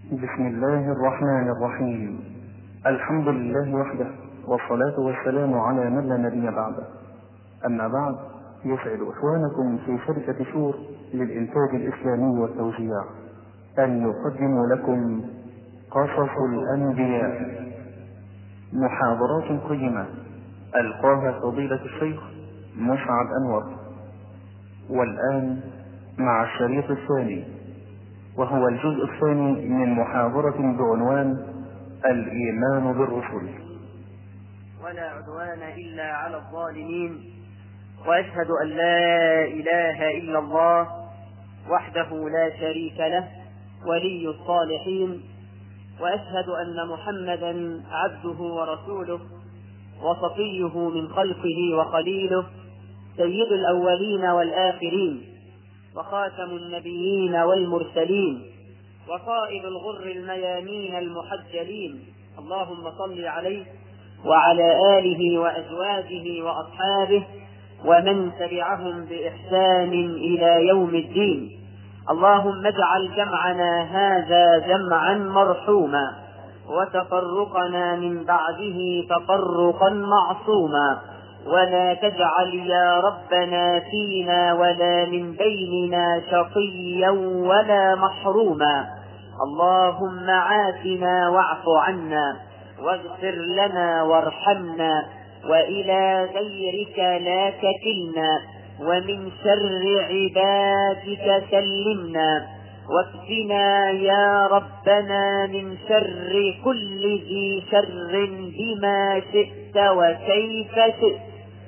بسم الله الرحمن الرحيم الحمد لله وحده والصلاة والسلام على من لا نبي بعده أما بعد يسعد إخوانكم في شركة شور للإنتاج الإسلامي والتوزيع أن يقدموا لكم قصص الأنبياء محاضرات قيمة ألقاها فضيلة الشيخ مسعد أنور والآن مع الشريط الثاني وهو الجزء الثاني من محاضرة بعنوان الإيمان بالرسل ولا عدوان إلا على الظالمين وأشهد أن لا إله إلا الله وحده لا شريك له ولي الصالحين وأشهد أن محمدا عبده ورسوله وصفيه من خلقه وخليله سيد الأولين والآخرين وخاتم النبيين والمرسلين وقائد الغر الميامين المحجلين اللهم صل عليه وعلى آله وأزواجه وأصحابه ومن تبعهم بإحسان إلى يوم الدين اللهم اجعل جمعنا هذا جمعا مرحوما وتفرقنا من بعده تفرقا معصوما ولا تجعل يا ربنا فينا ولا من بيننا شقيا ولا محروما اللهم عافنا واعف عنا واغفر لنا وارحمنا والى غيرك لا تكلنا ومن شر عبادك سلمنا واكفنا يا ربنا من شر كل ذي شر بما شئت وكيف شئت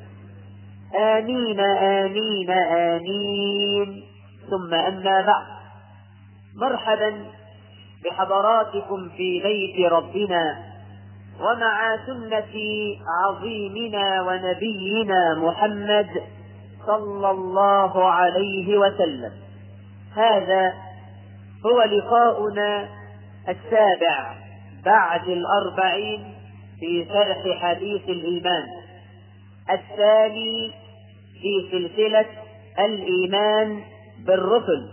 آمين آمين آمين ثم أما بعد مرحبا بحضراتكم في بيت ربنا ومع سنة عظيمنا ونبينا محمد صلى الله عليه وسلم هذا هو لقاؤنا السابع بعد الأربعين في شرح حديث الإيمان الثاني في سلسلة الإيمان بالرسل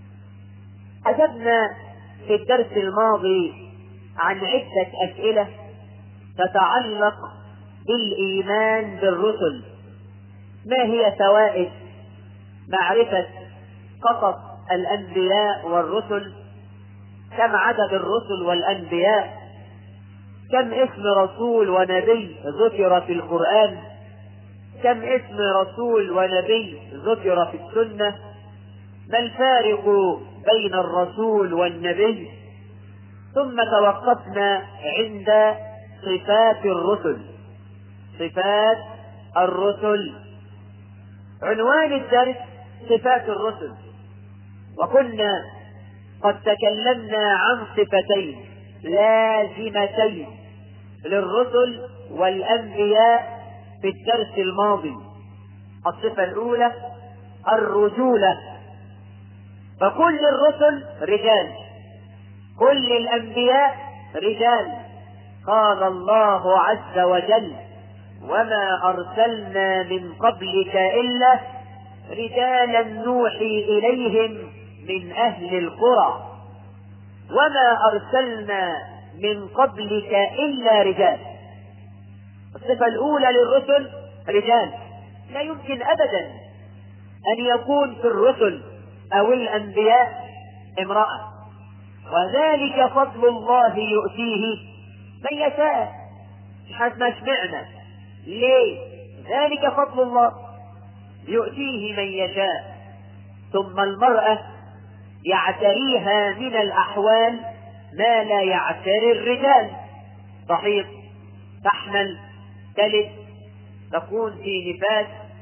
أجبنا في الدرس الماضي عن عدة أسئلة تتعلق بالإيمان بالرسل ما هي فوائد معرفة قصص الأنبياء والرسل كم عدد الرسل والأنبياء كم اسم رسول ونبي ذكر في القرآن كم اسم رسول ونبي ذكر في السنة ما الفارق بين الرسول والنبي ثم توقفنا عند صفات الرسل صفات الرسل عنوان الدرس صفات الرسل وكنا قد تكلمنا عن صفتين لازمتين للرسل والأنبياء في الدرس الماضي الصفة الأولى الرجولة فكل الرسل رجال كل الأنبياء رجال قال الله عز وجل وما أرسلنا من قبلك إلا رجالا نوحي إليهم من أهل القرى وما أرسلنا من قبلك إلا رجال الصفة الأولى للرسل رجال لا يمكن أبدا أن يكون في الرسل أو الأنبياء امرأة وذلك فضل الله يؤتيه من يشاء حسب ما سمعنا ليه ذلك فضل الله يؤتيه من يشاء ثم المرأة يعتريها من الأحوال ما لا يعتري الرجال صحيح تحمل تلد تكون في نفاس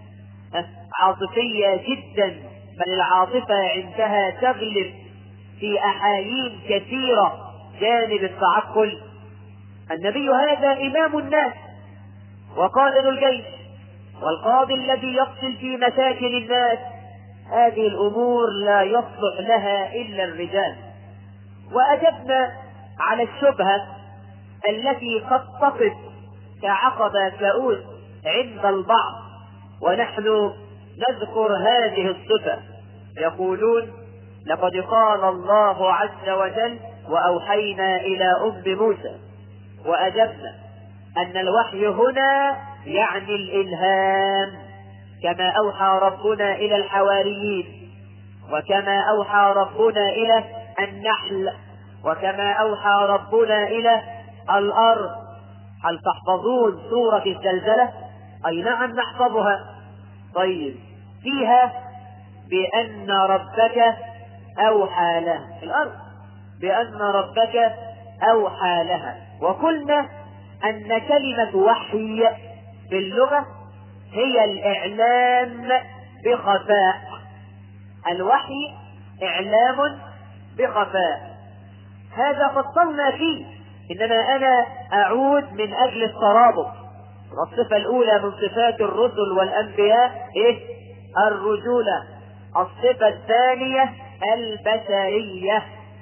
عاطفية جدا بل العاطفة عندها تغلب في أحايين كثيرة جانب التعقل النبي هذا إمام الناس وقائد الجيش والقاضي الذي يقتل في مشاكل الناس هذه الأمور لا يصلح لها إلا الرجال وأجبنا على الشبهة التي قد تقف كعقبة كؤوس عند البعض ونحن نذكر هذه الصفة يقولون لقد قال الله عز وجل وأوحينا إلى أم موسى وأجبنا أن الوحي هنا يعني الإلهام كما أوحى ربنا إلى الحواريين وكما أوحى ربنا إلى النحل وكما أوحى ربنا إلى الأرض هل تحفظون سورة الزلزلة؟ أي نعم نحفظها طيب فيها بأن ربك أوحى لها في الأرض بأن ربك أوحى لها وقلنا أن كلمة وحي في اللغة هي الإعلام بخفاء الوحي إعلام بخفاء هذا فصلنا فيه إنما أنا أعود من أجل الترابط والصفة الأولى من صفات الرسل والأنبياء إيه؟ الرجولة الصفة الثانية البشرية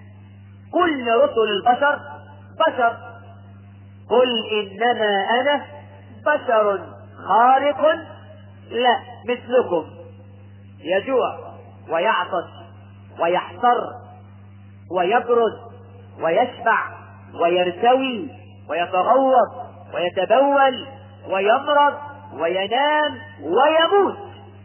كل رسل البشر بشر قل إنما أنا بشر خارق لا مثلكم يجوع ويعطش ويحتر ويبرد ويشبع ويرتوي ويتغوط ويتبول ويمرض وينام ويموت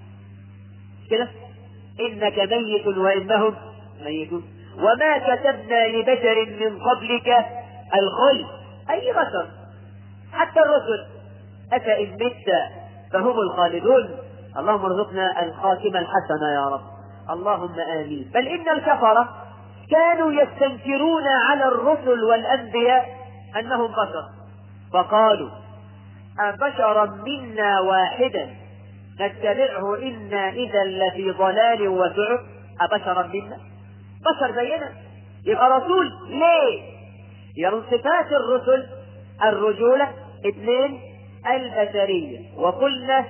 كده إنك ميت وإنهم ميتون وما كتبنا لبشر من قبلك الخلد أي بشر حتى الرسل أفإن مت فهم الخالدون اللهم ارزقنا الخاتمة الحسنة يا رب اللهم آمين بل إن الكفرة كانوا يستنكرون على الرسل والأنبياء أنهم بشر فقالوا أبشرا منا واحدا نتبعه إنا إذا لفي ضلال وسعر أبشرا منا بشر زينا يبقى رسول ليه يا من صفات الرسل الرجولة اثنين البشرية وقلنا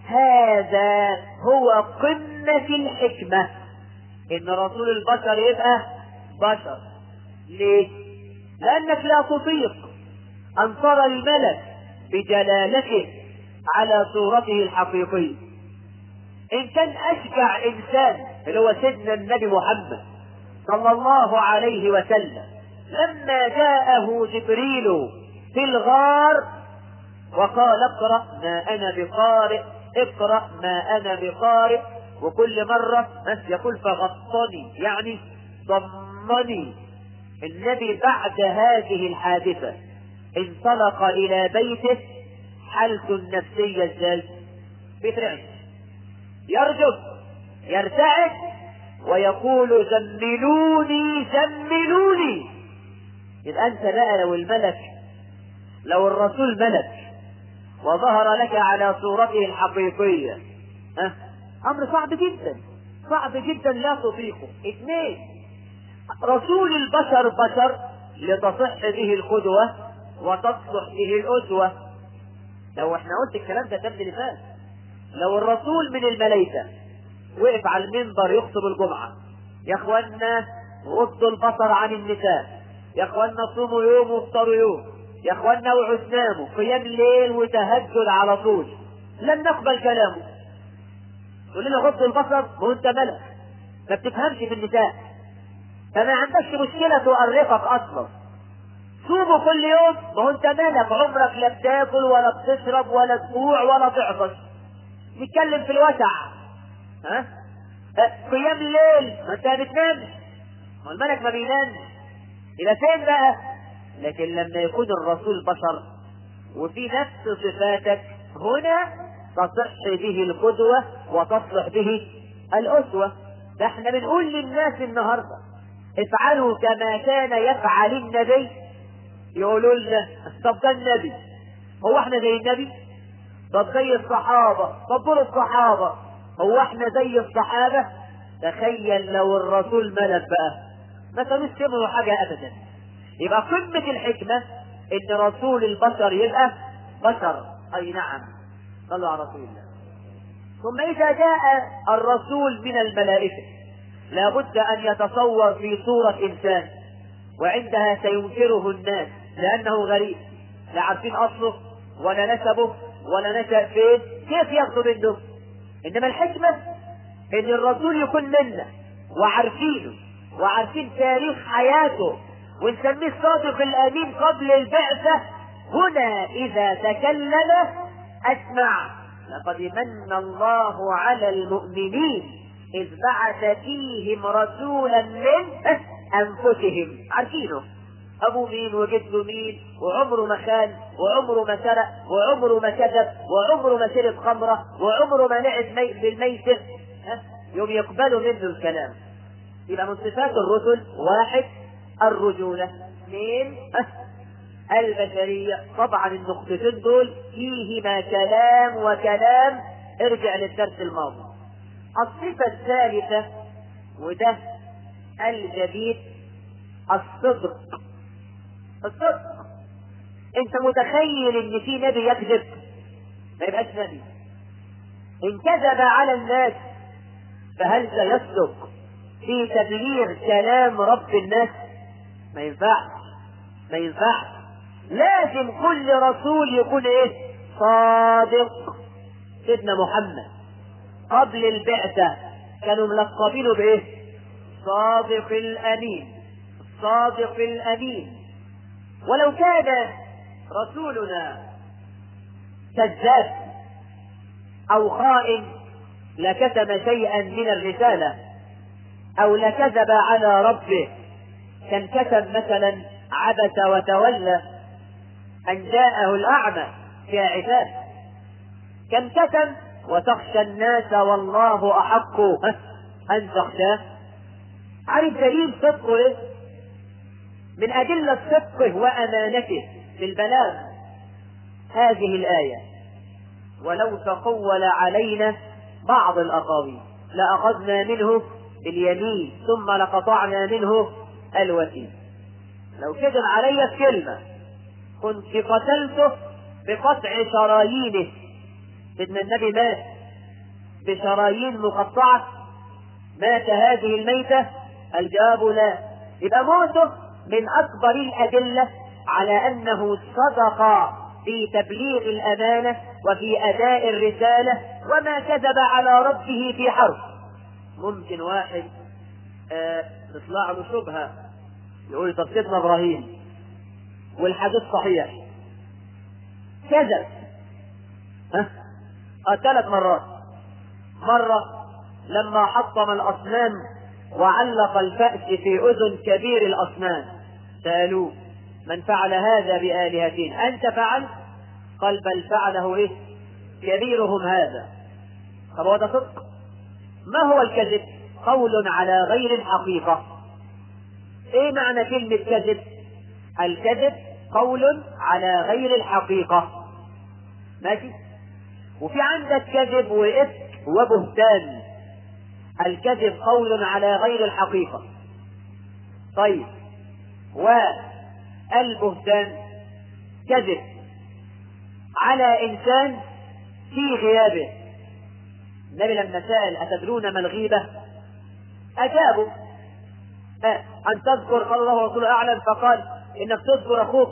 هذا هو قمة الحكمة إن رسول البشر يبقى بشر ليه؟ لأنك لا تطيق أن ترى الملك بجلالته على صورته الحقيقية إن كان أشجع إنسان اللي هو سيدنا النبي محمد صلى الله عليه وسلم لما جاءه جبريل في الغار وقال اقرأ ما أنا بقارئ اقرأ ما أنا بقارئ وكل مرة يقول فغطني يعني ضمني النبي بعد هذه الحادثة انطلق إلى بيته حالته النفسية ازاي؟ بيترعش يرجف يرتعش ويقول زملوني زملوني يبقى انت بقى لو الملك لو الرسول ملك وظهر لك على صورته الحقيقية ها امر صعب جدا صعب جدا لا تطيقه اثنين رسول البشر بشر لتصح به القدوة وتصلح به الأسوة لو احنا قلت الكلام ده قبل اللي فات لو الرسول من الملائكة وقف على المنبر يخطب الجمعة يا اخوانا غضوا البصر عن النساء يا اخوانا صوموا يوم وافطروا يوم يا اخوانا اوعوا تناموا قيام ليل وتهجد على طول لن نقبل كلامه تقول لنا غض البصر وانت ملك ما بتفهمش في النساء فما عندكش مشكلة تؤرقك اصلا صوموا كل يوم ما هو انت مالك عمرك لا بتاكل ولا بتشرب ولا تجوع ولا تعطش نتكلم في الوسع ها أه؟ قيام الليل ما انت ما بتنامش ما الملك ما بينامش الى فين بقى لكن لما يكون الرسول بشر وفي نفس صفاتك هنا تصح به القدوة وتصلح به الأسوة ده احنا بنقول للناس النهاردة افعلوا كما كان يفعل النبي يقولوا لنا طب ده النبي هو احنا زي النبي طب زي الصحابة طب دول الصحابة هو احنا زي الصحابة تخيل لو الرسول ملك بقى ما كانوش سمعوا حاجة ابدا يبقى قمة الحكمة ان رسول البشر يبقى بشر اي نعم صلوا على رسول الله ثم اذا جاء الرسول من الملائكة لابد ان يتصور في صورة انسان وعندها سينكره الناس لانه غريب لا عارفين اصله ولا نسبه ولا نشأ فين كيف ياخذوا منه انما الحكمة ان الرسول يكون منا وعارفينه وعارفين تاريخ حياته ونسميه الصادق الامين قبل البعثه هنا اذا تكلم اسمع لقد من الله على المؤمنين اذ بعث فيهم رسولا من انفسهم عارفينه ابو مين وجده مين وعمره ما خان وعمره ما سرق وعمره ما كذب وعمره ما شرب خمره وعمره ما لعب مي... بالميسر ها؟ يوم يقبلوا منه الكلام يبقى من صفات الرسل واحد الرجوله اثنين البشريه طبعا النقطتين دول فيهما كلام وكلام ارجع للدرس الماضي الصفه الثالثه وده الجديد الصدق الصدق انت متخيل ان في نبي يكذب ما يبقاش نبي ان كذب على الناس فهل سيصدق في تبليغ كلام رب الناس ما ينفعش ما ينفعش لازم كل رسول يكون ايه صادق سيدنا محمد قبل البعثة كانوا ملقبينه بايه صادق الامين الصادق الامين ولو كان رسولنا كذاب او خائن لكتم شيئا من الرساله او لكذب على ربه كان كتب مثلا عبس وتولى ان جاءه الاعمى في عتاب كان كتب وتخشى الناس والله احق ان تخشاه عارف دليل صدقه ايه من أدلة صدقه وأمانته في البلاغ هذه الآية ولو تقول علينا بعض الأقاويل لأخذنا منه باليمين ثم لقطعنا منه الوتين لو كذب علي في كلمة كنت قتلته بقطع شرايينه سيدنا النبي مات بشرايين مقطعة مات هذه الميتة الجواب لا يبقى موته من أكبر الأدلة على أنه صدق في تبليغ الأمانة وفي أداء الرسالة وما كذب على ربه في حرف ممكن واحد آه تطلع له شبهة يقول طب سيدنا إبراهيم والحديث صحيح كذب ها آه ثلاث مرات مرة لما حطم الأصنام وعلق الفأس في أذن كبير الأصنام سألوه من فعل هذا بآلهتين أنت فعلت قال بل فعله إيه كبيرهم هذا طب هو ده صدق ما هو الكذب قول على غير الحقيقة ايه معنى كلمة كذب الكذب قول على غير الحقيقة ماشي وفي عندك كذب وإفك وبهتان الكذب قول على غير الحقيقة طيب والبهتان كذب على إنسان في غيابه النبي لما سأل أتدرون ما الغيبة أجابوا أن تذكر قال الله ورسوله أعلم فقال إنك تذكر أخوك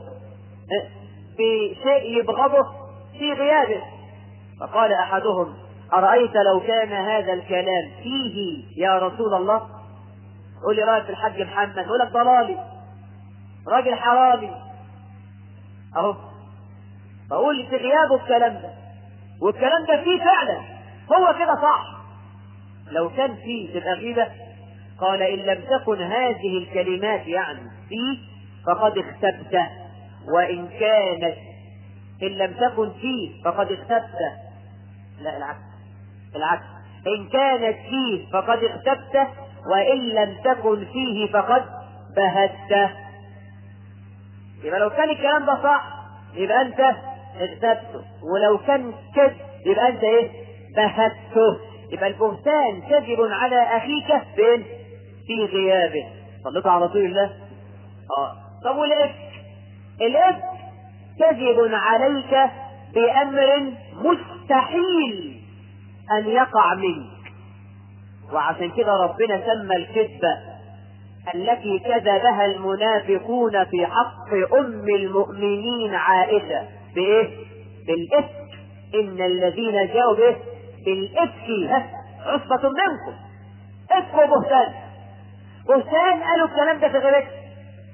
بشيء يبغضه في غيابه فقال أحدهم أرأيت لو كان هذا الكلام فيه يا رسول الله قول لي رأيك في الحاج محمد يقول لك ضلالي راجل حرامي أهو بقول في غيابه الكلام ده والكلام ده فيه فعلا هو كده صح لو كان فيه تبقى غيبة قال إن لم تكن هذه الكلمات يعني فيه فقد اختبت وإن كانت إن لم تكن فيه فقد اختبت لا العكس العكس إن كانت فيه فقد اختبت وإن لم تكن فيه فقد بهت يبقى لو كان الكلام ده صح يبقى أنت اغتبته ولو كان كذب يبقى أنت إيه بهته يبقى البهتان كذب على أخيك فين في غيابه صليت على رسول الله اه طب والإفك الإفك كذب عليك بأمر مستحيل أن يقع منك وعشان كده ربنا سمى الكذبة التي كذبها المنافقون في حق أم المؤمنين عائشة بإيه؟ بالإفك إن الذين جاءوا به بالإفك عصبة منكم إفك وبهتان بهتان قالوا الكلام ده في غيرك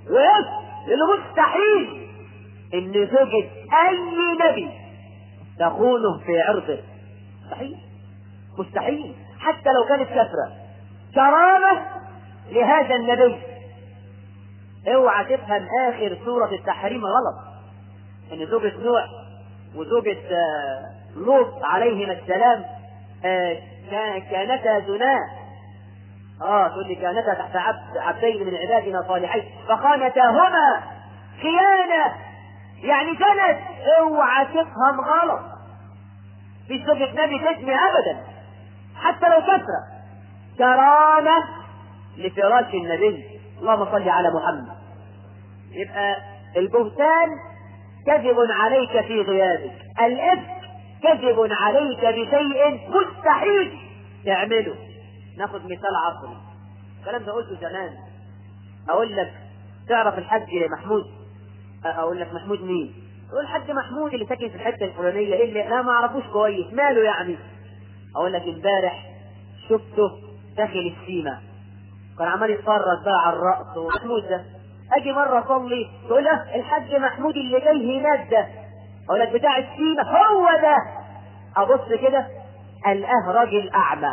ويس لانه مستحيل ان زوجة اي نبي تخونه في عرضه مستحيل مستحيل حتى لو كانت كثرة كرامة لهذا النبي اوعى تفهم اخر سورة التحريم غلط ان زوجة نوح وزوجة آه، لوط عليهما السلام آه، كا- كانتا زنا اه تقول لي كانتا تحت عبد عبدين من عبادنا صالحين فخانتاهما خيانة يعني كانت اوعى تفهم غلط في زوجة نبي تسمي ابدا حتى لو كثرة كرامة لفراش النبي اللهم صل على محمد يبقى البهتان كذب عليك في غيابك الإفك كذب عليك بشيء مستحيل تعمله ناخد مثال عصري الكلام ده قلته زمان اقول لك تعرف الحاج محمود أ- اقول لك محمود مين تقول الحاج محمود اللي ساكن في الحته الفلانيه ايه اللي لا ما اعرفوش كويس ماله يعني اقول لك امبارح شفته داخل السيما كان عمال يتفرج بقى على الرقص ومحمود ده اجي مره اصلي تقول له الحاج محمود اللي جاي هناك ده اقول لك بتاع السيما هو ده ابص كده الاه راجل اعمى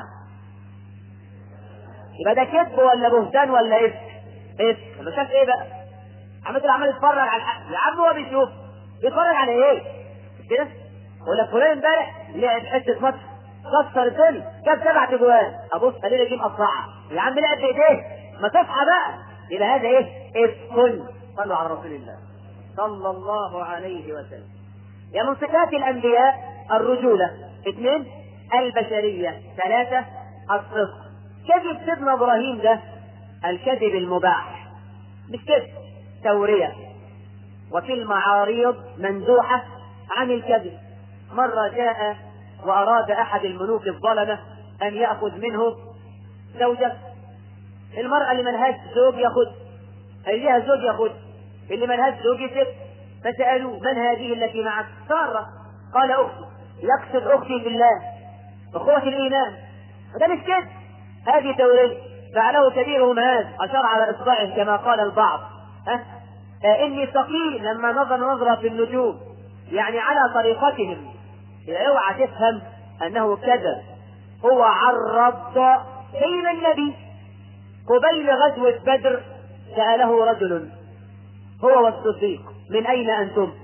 يبقى ده كذب ولا بهتان ولا افك افك لما شاف ايه بقى عمال عمال يتفرج على الحق يا عم هو بيشوف بيتفرج على ايه مش كده ولا فلان امبارح لعب حته ماتش كسر الدنيا جاب سبع تجوان ابص قال لي جيب قطعه يا عم لعب بايديه ما تصحى بقى يبقى هذا ايه افك صلوا على رسول الله صلى الله عليه وسلم يا من صفات الانبياء الرجوله اثنين البشريه ثلاثه الصدق كذب سيدنا ابراهيم ده الكذب المباح مش كذب توريه وفي المعاريض منزوحه عن الكذب مره جاء واراد احد الملوك الظلمه ان ياخذ منه زوجه المراه اللي ملهاش زوج ياخذ اللي لها زوج ياخذ اللي ملهاش زوج يسب فسالوه من هذه التي معك ساره قال اختي يقصد اختي بالله اخوه الايمان وده مش كذب هذه تورية فعله كبيرهم هذا أشار على إصبعه كما قال البعض ها آه إني سقيم لما نظر نظرة في النجوم يعني على طريقتهم اوعى تفهم أنه كذب هو عرض بين النبي قبيل غزوة بدر سأله رجل هو والصديق من أين أنتم؟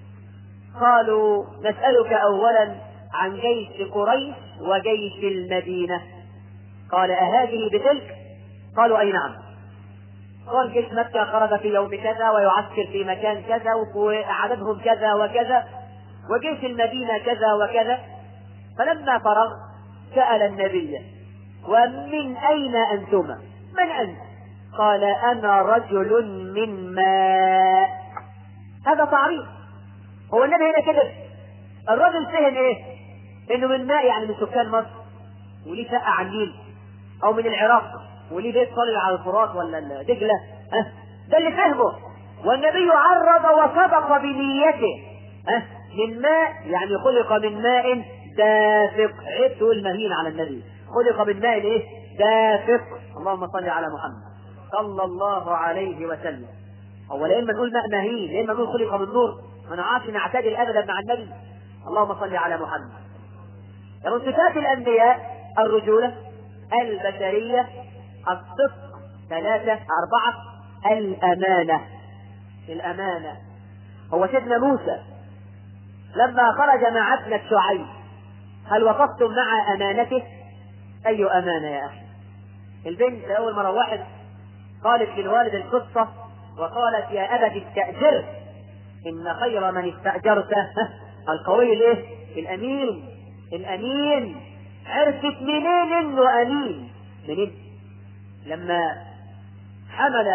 قالوا نسألك أولا عن جيش قريش وجيش المدينة قال أهذه بتلك؟ قالوا أي نعم قال جيش مكة خرج في يوم كذا ويعسكر في مكان كذا وعددهم كذا وكذا وجيش المدينة كذا وكذا فلما فرغ سأل النبي ومن أين أنتما؟ من أنت؟ قال أنا رجل من ماء هذا تعريف هو النبي هنا كذب الرجل فهم ايه؟ انه من ماء يعني من سكان مصر وليه شقة على النيل او من العراق وليه بيت صلي على الفرات ولا دجله ها ده اللي فهمه والنبي عرض وصدق بنيته ها من ماء يعني خلق من ماء دافق عيب تقول مهين على النبي خلق من ماء ايه دافق اللهم صل على محمد صلى الله عليه وسلم هو لا اما نقول ماء مهين لا اما نقول خلق من نور ما نعرفش نعتدل ابدا مع النبي اللهم صل على محمد من صفات الانبياء الرجوله البشرية الصدق ثلاثة أربعة الأمانة الأمانة هو سيدنا موسى لما خرج مع ابنة شعيب هل وقفتم مع أمانته؟ أي أمانة يا أخي البنت أول ما روحت قالت للوالد القصة وقالت يا أبت استأجر إن خير من استأجرت القوي الإيه؟ الأمين الأمين عرفت منين انه امين منين لما حمل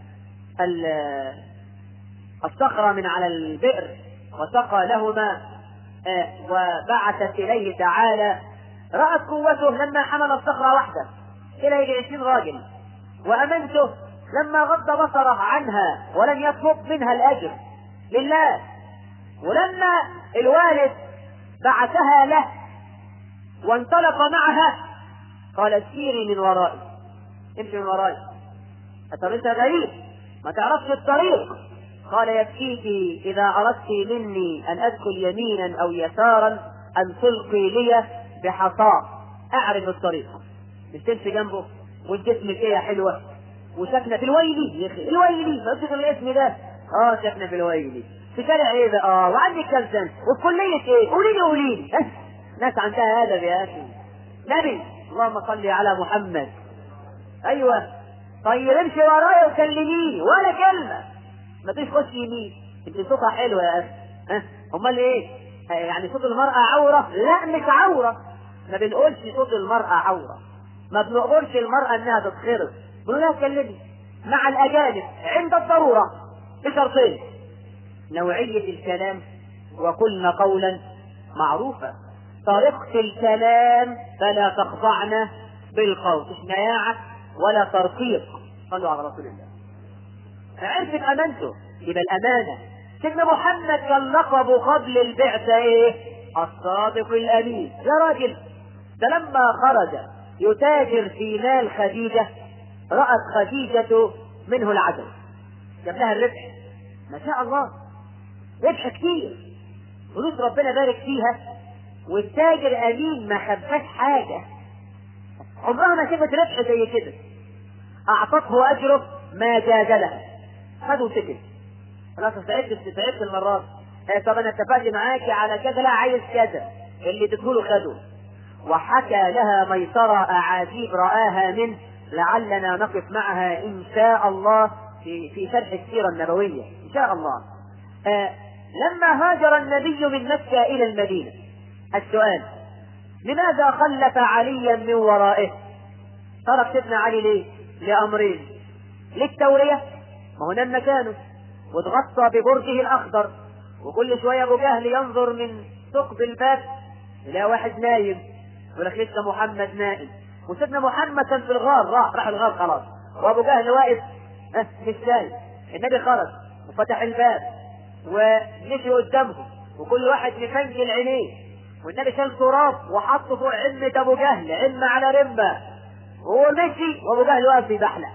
الصخرة من على البئر وسقى لهما وبعثت إليه تعالى رأت قوته لما حمل الصخرة وحده إلى يجي عشرين راجل وأمنته لما غض بصره عنها ولم يطلب منها الأجر لله ولما الوالد بعثها له وانطلق معها قال سيري من ورائي امشي من ورائي طب انت غريب ما تعرفش الطريق قال يكفيك إذا أردت مني أن أدخل يمينا أو يسارا أن تلقي لي بحصاة أعرف الطريق مش تمشي جنبه وانت اسمك ايه يا حلوة وساكنة في الويلي يا أخي الويلي فاكر الاسم ده اه ساكنة في الويلي في شارع ايه ده اه وعندك كام سنة وفي كلية ايه قولي لي قولي لي ناس عندها أدب يا أخي نبي اللهم صل على محمد أيوه طيب امشي ورايا وكلميني ولا كلمة ما فيش خش يمين انت صوتها حلو يا اخي ها امال ايه يعني صوت المرأة عورة لا مش عورة ما بنقولش صوت المرأة عورة ما بنقولش المرأة انها تتخرب بنقول لها اتكلمي مع الاجانب عند الضرورة بشرطين نوعية الكلام وقلنا قولا معروفا طريقة الكلام فلا تخضعن بالقول مش نياعة ولا ترقيق صلوا على رسول الله فعرفت امانته يبقى الامانه سيدنا محمد كان لقبه قبل البعثه ايه الصادق الامين يا راجل ده لما خرج يتاجر في مال خديجه رات خديجه منه العدل جاب لها الربح ما شاء الله ربح كتير فلوس ربنا بارك فيها والتاجر امين ما خباش حاجه عمرها ما شافت ربح زي كده اعطته اجره ما جادلها خدوا سكت خلاص تعبت تعبت المرات إيه طب انا اتفقت معاكي على كذا لا عايز كذا اللي اديته خده وحكى لها ميسرة أعاجيب رآها منه لعلنا نقف معها إن شاء الله في في شرح السيرة النبوية إن شاء الله آه لما هاجر النبي من مكة إلى المدينة السؤال لماذا خلف عليا من ورائه ترك سيدنا علي ليه لأمرين للتورية ما هو نام مكانه واتغطى ببرجه الأخضر وكل شوية أبو جهل ينظر من ثقب الباب يلاقي واحد نايم يقول لك لسه محمد نائم وسيدنا محمد كان في الغار راح راح الغار خلاص وأبو جهل واقف اه مش شايف النبي خرج وفتح الباب ومشي قدامهم وكل واحد مفنجل عينيه والنبي شال تراب وحطه فوق عمة أبو جهل عمة على رمة وهو مشي وأبو جهل واقف يبحلق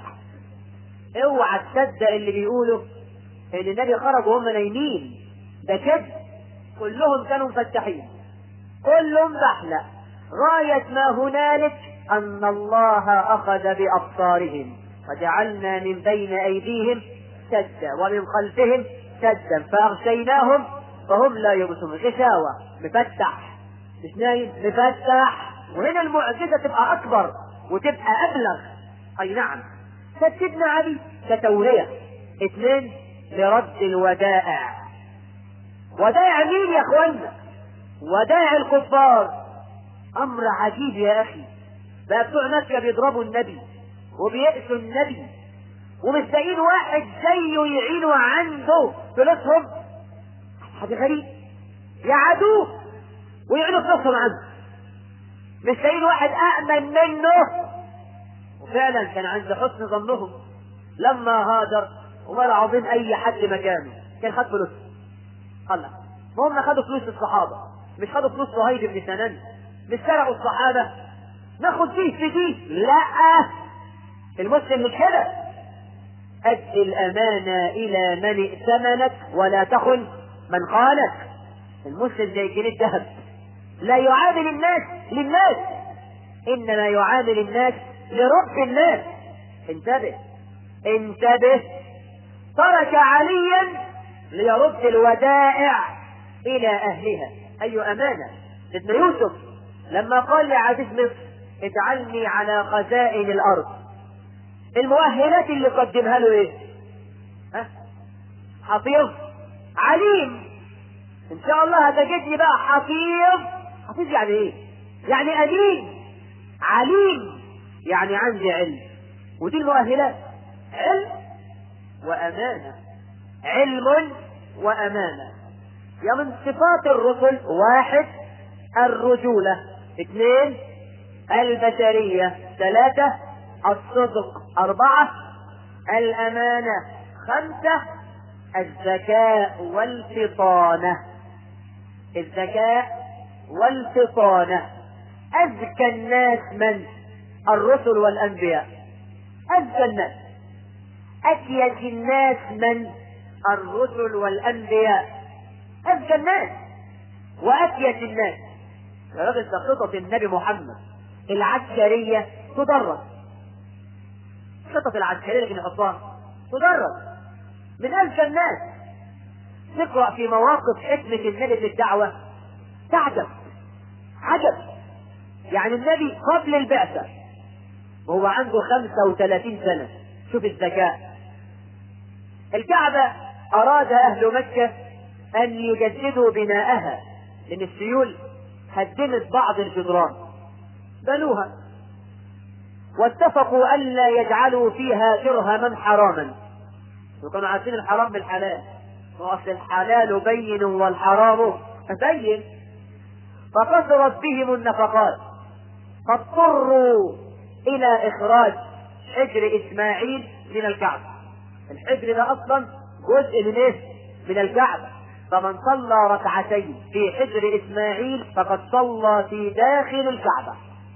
اوعى تصدق اللي بيقولوا ان النبي خرج وهم نايمين ده كده كلهم كانوا مفتحين كلهم بحلق غاية ما هنالك أن الله أخذ بأبصارهم فجعلنا من بين أيديهم سدا ومن خلفهم سدا فأغشيناهم فهم لا يبصرون غشاوة مفتح مش نايم مفتح وهنا المعجزة تبقى أكبر وتبقى أبلغ أي نعم سيدنا علي كتورية اثنين لرد الودائع ودائع مين يا اخوانا ودائع الكفار امر عجيب يا اخي بقى بتوع مكة بيضربوا النبي وبيأسوا النبي ومش لاقيين واحد زيه يعينوا عنده فلوسهم حاجة غريب يعادوه ويعينوا فلوسهم عنده مش لاقيين واحد أأمن منه وفعلا كان عند حسن ظنهم لما هاجر وما العظيم اي حد مكانه كان خد فلوس الله ما هم خدوا فلوس الصحابه مش خدوا فلوس صهيب بن سنان مش سرقوا الصحابه ناخد فيه في دي لا المسلم مش كده أد الأمانة إلى من ائتمنك ولا تخن من خانك المسلم زي جنيه الذهب لا يعامل الناس للناس إنما يعامل الناس لرب الناس انتبه انتبه ترك عليا ليرد الودائع الى اهلها اي امانه سيدنا يوسف لما قال لعزيز مصر اجعلني على خزائن الارض المؤهلات اللي قدمها له ايه ها حفيظ عليم ان شاء الله هتجدني بقى حفيظ حفيظ يعني ايه يعني امين عليم يعني عندي علم ودي المؤهلات علم وأمانة علم وأمانة يا من صفات الرسل واحد الرجولة اثنين البشرية ثلاثة الصدق أربعة الأمانة خمسة الذكاء والفطانة الذكاء والفطانة أذكى الناس من الرسل والأنبياء أذكى الناس أكيد الناس من الرسل والأنبياء أذكى الناس وأكيد الناس يا راجل ده خطط النبي محمد العسكرية تدرس خطط العسكرية اللي بنحطها تدرس من أذكى الناس تقرأ في مواقف حكمة النبي في الدعوة تعجب عجب يعني النبي قبل البعثة وهو عنده 35 سنة شوف الذكاء الكعبة أراد أهل مكة أن يجددوا بناءها لأن السيول هدمت بعض الجدران بنوها واتفقوا ألا يجعلوا فيها درهما حراما وكانوا عارفين الحرام بالحلال وأصل الحلال بين والحرام بين فكثرت بهم النفقات فاضطروا إلى إخراج حجر إسماعيل من الكعبة الحجر ده أصلا جزء من إيه؟ من الكعبة فمن صلى ركعتين في حجر إسماعيل فقد صلى في داخل الكعبة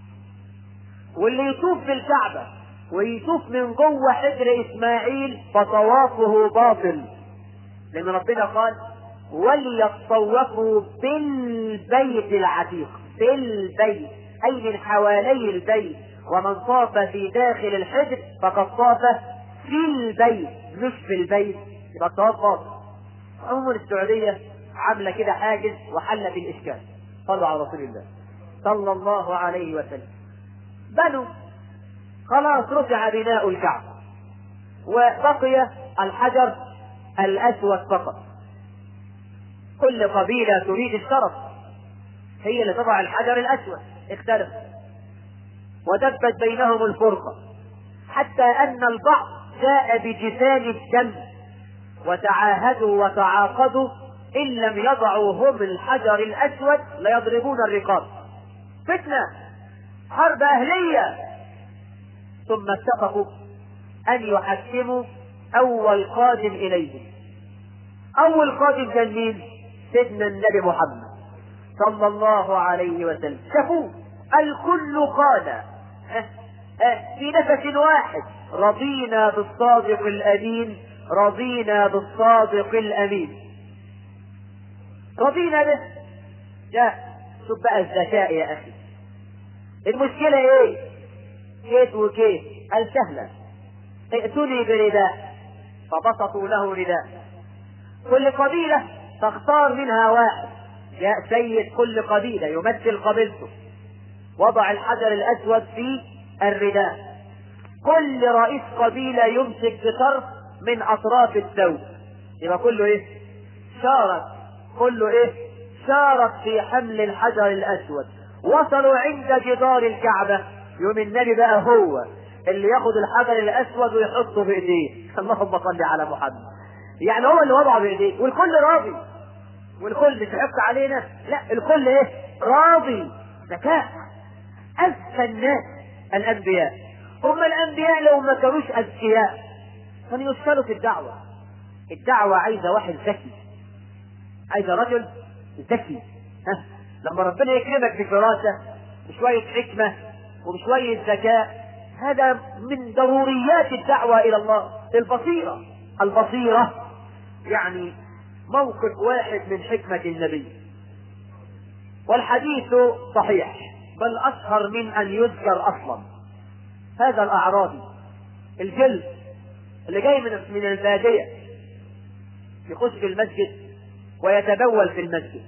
واللي يطوف في الكعبة ويطوف من جوه حجر إسماعيل فطوافه باطل لأن ربنا قال وليطوفوا بالبيت العتيق بالبيت أي من حوالي البيت ومن طاف في داخل الحجر فقد طاف في البيت مش في البيت يبقى الطواف باطل عموما السعودية عاملة كده حاجز وحل في الإشكال صلوا على رسول الله صلى الله عليه وسلم بنوا خلاص رفع بناء الكعبة وبقي الحجر الأسود فقط كل قبيلة تريد الشرف هي اللي تضع الحجر الأسود اختلف ودبت بينهم الفرقة حتى أن البعض جاء بجفان الدم وتعاهدوا وتعاقدوا إن لم يضعوا هم الحجر الأسود ليضربون الرقاب فتنة حرب أهلية ثم اتفقوا أن يحكموا أول قادم إليهم أول قادم كان مين؟ سيدنا النبي محمد صلى الله عليه وسلم شافوه الكل قال أه أه في نفس واحد رضينا بالصادق الأمين رضينا بالصادق الأمين رضينا به جاء شوف بقى الذكاء يا أخي المشكلة إيه؟ كيف وكيف قال سهلة ائتوني برداء فبسطوا له رداء كل قبيلة تختار منها واحد جاء سيد كل قبيلة يمثل قبيلته وضع الحجر الأسود في الرداء كل رئيس قبيلة يمسك بطرف من أطراف الثوب يبقى كله إيه؟ شارك كله إيه؟ شارك في حمل الحجر الأسود وصلوا عند جدار الكعبة يوم النبي بقى هو اللي ياخد الحجر الأسود ويحطه في إيديه اللهم صل على محمد يعني هو اللي وضعه بإيديه والكل راضي والكل مش حق علينا لا الكل ايه راضي ذكاء أذكى الناس الأنبياء هم الأنبياء لو ما كانوش أذكياء كانوا يسألوا في الدعوة الدعوة عايزة واحد ذكي عايزة رجل ذكي ها لما ربنا يكرمك بفراسة بشوية حكمة وبشوية ذكاء هذا من ضروريات الدعوة إلى الله البصيرة البصيرة يعني موقف واحد من حكمة النبي والحديث صحيح بل أشهر من أن يذكر أصلا هذا الأعرابي الجلد اللي جاي من من البادية يخش في المسجد ويتبول في المسجد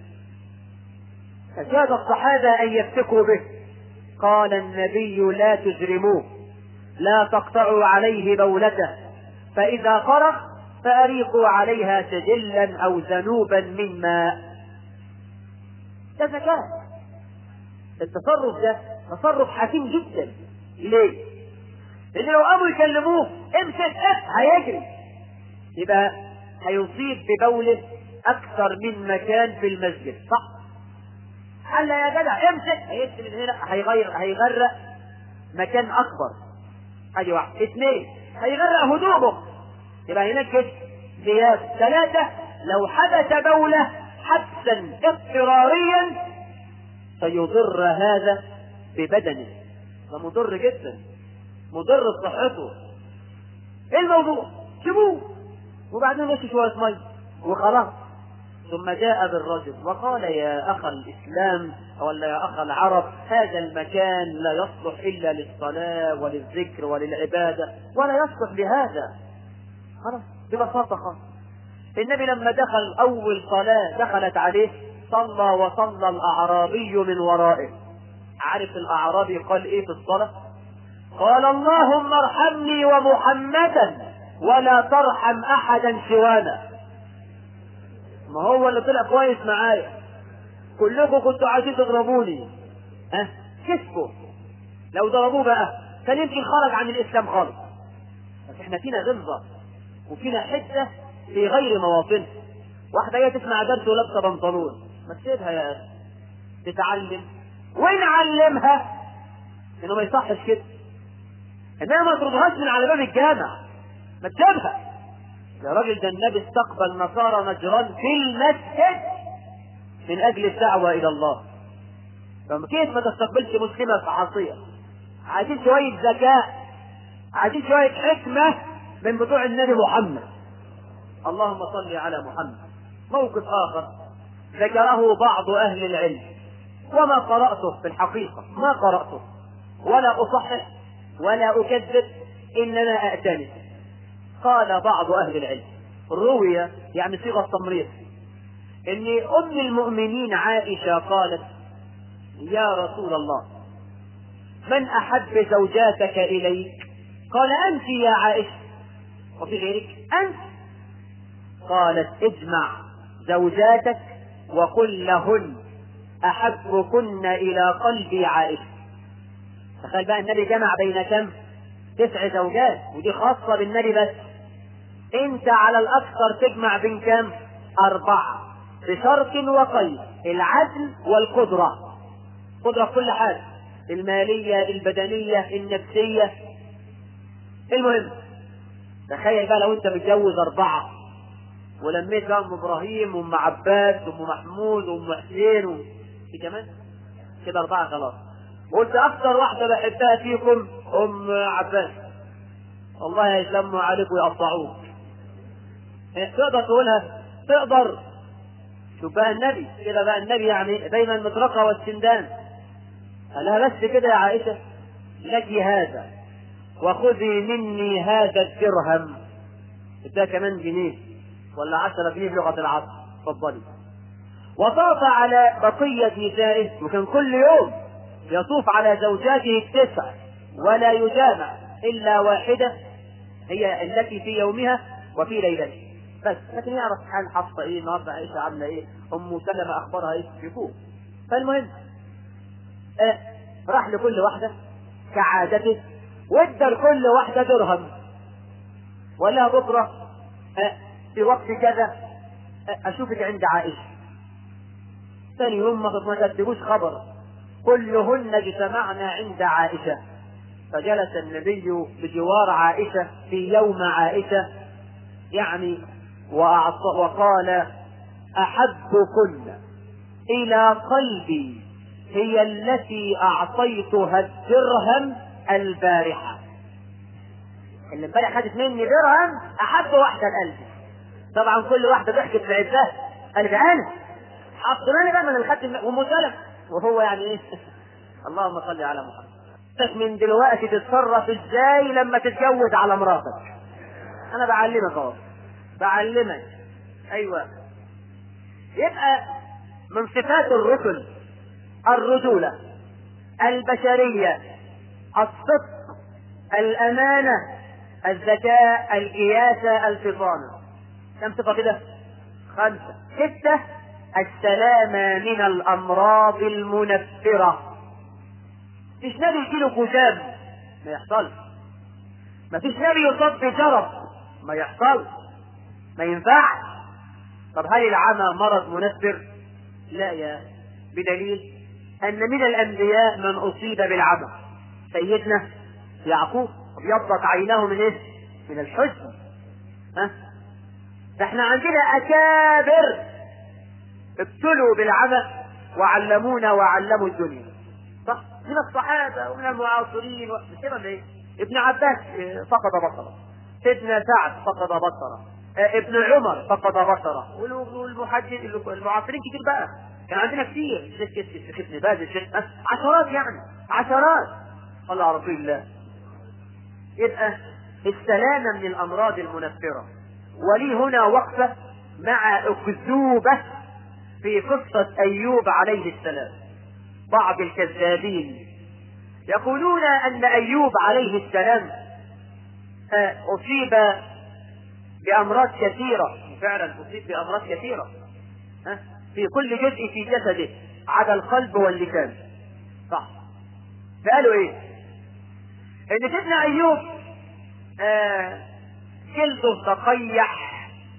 فكاد الصحابة أن يفتكوا به قال النبي لا تجرموه لا تقطعوا عليه بولته فإذا فرغ فأريقوا عليها سجلا أو ذنوبا من ماء ده ذكاء التصرف ده تصرف حكيم جدا ليه؟ لأن لو قاموا يكلموه امسك اه هيجري يبقى هيصيب ببوله أكثر من مكان في المسجد صح؟ قال يا جدع امسك هيمسك من هنا هيغير هيغرق مكان أكبر ادي واحد اثنين هيغرق هدومه يبقى هناك كده زيادة ثلاثة لو حدث بولة حبسا اضطراريا فيضر هذا ببدنه ده مضر جدا مضر بصحته ايه الموضوع سيبوه وبعدين مشي شويه ميه وخلاص ثم جاء بالرجل وقال يا أخ الإسلام ولا يا أخ العرب هذا المكان لا يصلح إلا للصلاة وللذكر وللعبادة ولا يصلح لهذا خلاص ببساطة خالص النبي لما دخل أول صلاة دخلت عليه صلى وصلى الأعرابي من ورائه عارف الأعرابي قال إيه في الصلاة قال اللهم ارحمني ومحمدا ولا ترحم أحدا سوانا ما هو اللي طلع كويس معايا كلكم كنتوا عايزين تضربوني ها كسبوا لو ضربوه بقى كان يمكن خرج عن الاسلام خالص بس احنا فينا غلظه وفينا حده في غير مواطنها واحده جايه تسمع درس ولابسه بنطلون ما تسيبها يا اخي تتعلم ونعلمها انه ما يصحش كده انما ما تردهاش من على باب الجامع ما تسيبها يا راجل ده النبي استقبل نصارى نجران في المسجد من اجل الدعوه الى الله فكيف ما تستقبلش مسلمه في عاصيه عايزين شويه ذكاء عايزين شويه حكمه من بتوع النبي محمد اللهم صل على محمد موقف اخر ذكره بعض اهل العلم وما قراته في الحقيقه ما قراته ولا اصحح ولا اكذب انما ااتني قال بعض أهل العلم روي يعني صيغة تمريض إن أم المؤمنين عائشة قالت يا رسول الله من أحب زوجاتك إليك قال أنت يا عائشة وفي غيرك أنت قالت اجمع زوجاتك وقل لهن أحبكن إلى قلبي عائشة تخيل بقى النبي جمع بين كم تسع زوجات ودي خاصة بالنبي بس انت على الاكثر تجمع بين كم اربعة بشرط وقيد العدل والقدرة قدرة في كل حاجة المالية البدنية النفسية المهم تخيل بقى لو انت متجوز اربعة ولميت بقى ام ابراهيم وام عباس وام محمود وام حسين و... في كمان كده اربعة خلاص وقلت اكثر واحدة بحبها فيكم ام عباس والله يسلموا عليك ويقطعوك تقدر تقولها تقدر شوف بقى النبي كده بقى النبي يعني بين المطرقة والسندان قال لها بس كده يا عائشة لك هذا وخذي مني هذا الدرهم ده كمان جنيه ولا عشرة جنيه بلغة العصر اتفضلي وطاف على بقية نسائه وكان كل يوم يطوف على زوجاته التسع ولا يجامع إلا واحدة هي التي في يومها وفي ليلته بس لكن يعرف حال حفصة ايه النهارده عائشة عاملة ايه ام سلمة اخبارها ايه يفوق فالمهم آه راح لكل واحدة كعادته وادى لكل واحدة درهم ولا بكرة آه في وقت كذا آه اشوفك عند عائشة ثاني يوم ما كتبوش خبر كلهن اجتمعنا عند عائشة فجلس النبي بجوار عائشة في يوم عائشة يعني وقال أحبكن إلى قلبي هي التي أعطيتها الدرهم البارحة اللي امبارح خدت مني درهم أحب واحدة لقلبي طبعا كل واحدة ضحكت في عزها قالت أنا حطوني بقى من الخد وأم سلمة وهو يعني إيه اللهم صل على محمد من دلوقتي تتصرف ازاي لما تتجوز على مراتك انا بعلمك اهو بعلمك ايوه يبقى من صفات الرسل الرجولة البشرية الصدق الأمانة الذكاء الإياسة الفطانة كم صفة كده؟ خمسة ستة السلامة من الأمراض المنفرة مفيش نبي يجيله كتاب ما يحصلش مفيش نبي يصاب بجرب ما يحصلش ما ينفعش طب هل العمى مرض منفر؟ لا يا بدليل أن من الأنبياء من أصيب بالعمى سيدنا يعقوب ابيضت عيناه من ايه؟ من الحزن ها؟ ده احنا عندنا أكابر ابتلوا بالعمى وعلمونا وعلموا الدنيا صح؟ من الصحابة ومن المعاصرين و... مش كده ايه؟ ابن عباس فقد بصره سيدنا سعد فقد بصره آه، ابن عمر فقد بصره والمحدث المعاصرين كتير بقى كان عندنا كتير الشيخ الشيخ ابن باز الشيخ آه، عشرات يعني عشرات صلى على رسول الله يبقى السلامة من الأمراض المنفرة ولي هنا وقفة مع أكذوبة في قصة أيوب عليه السلام بعض الكذابين يقولون أن أيوب عليه السلام آه، أصيب بأمراض كثيرة فعلا أصيب بأمراض كثيرة ها؟ في كل جزء في جسده عدا القلب واللسان صح فقالوا ايه ان سيدنا ايوب آه جلده تقيح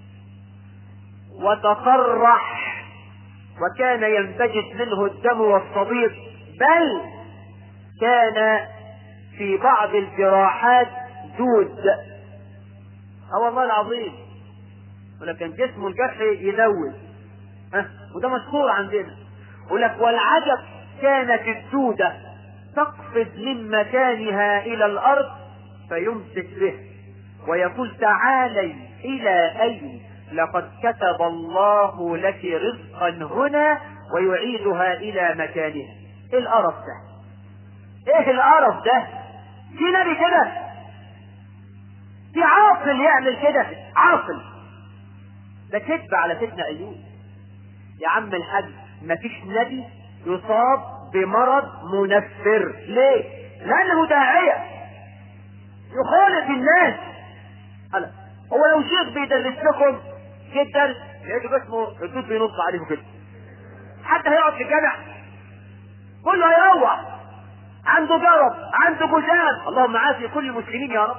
وتقرح وكان ينبجس منه الدم والصديد بل كان في بعض الجراحات دود اه والله العظيم ولكن جسمه الجرح يذوب ها وده مشهور عندنا يقول لك والعجب كانت الدودة تقفز من مكانها إلى الأرض فيمسك به ويقول تعالي إلى أين لقد كتب الله لك رزقا هنا ويعيدها إلى مكانها إيه القرف ده؟ إيه القرف ده؟ في نبي كده في عاقل يعمل كده عاقل ده كذب على سيدنا أيوب يا عم الحاج مفيش نبي يصاب بمرض منفر ليه؟ لأنه داعية يخالف الناس هلا هو لو شيخ بيدرس لكم جدا يجب اسمه الدود بينص عليهم كده حتى هيقعد في الجامع كله هيروح عنده جرب عنده جزام اللهم عافي كل المسلمين يا رب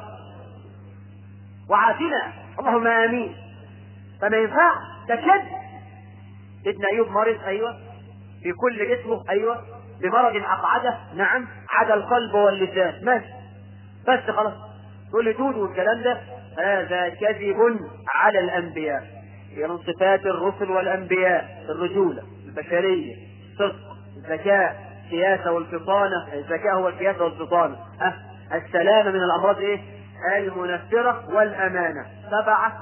وعافنا اللهم امين فما ينفعش ده كده سيدنا ايوب مريض ايوه في كل جسمه ايوه بمرض اقعده نعم عدا القلب واللسان ماشي بس خلاص تقول لي دود والكلام ده هذا كذب على الانبياء هي من صفات الرسل والانبياء الرجوله البشريه الصدق الذكاء السياسه والفطانه الذكاء هو السياسه والفطانه أه. السلامه من الامراض ايه المنفره والامانه سبعه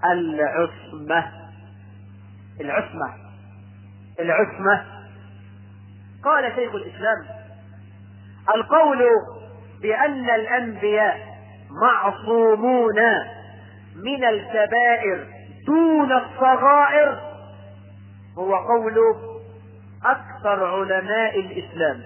العصمه العصمه العصمه قال شيخ الاسلام القول بان الانبياء معصومون من الكبائر دون الصغائر هو قول اكثر علماء الاسلام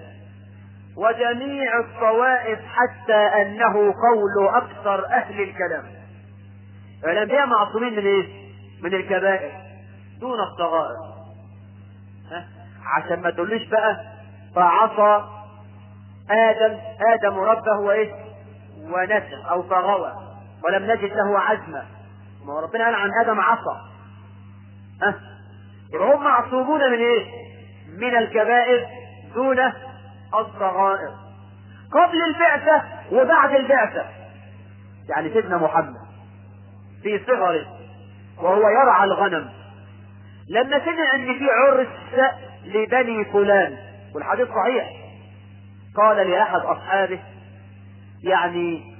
وجميع الطوائف حتى انه قول اكثر اهل الكلام الانبياء معصومين من ايه من الكبائر دون الصغائر ها؟ عشان ما تقوليش بقى فعصى ادم ادم ربه وايه ونسى او فغوى ولم نجد له عزما ما هو ربنا قال عن ادم عصى ها يبقى هم معصومون من ايه من الكبائر دون الصغائر قبل البعثة وبعد البعثة يعني سيدنا محمد في صغره وهو يرعى الغنم لما سمع ان في عرس لبني فلان والحديث صحيح قال لاحد اصحابه يعني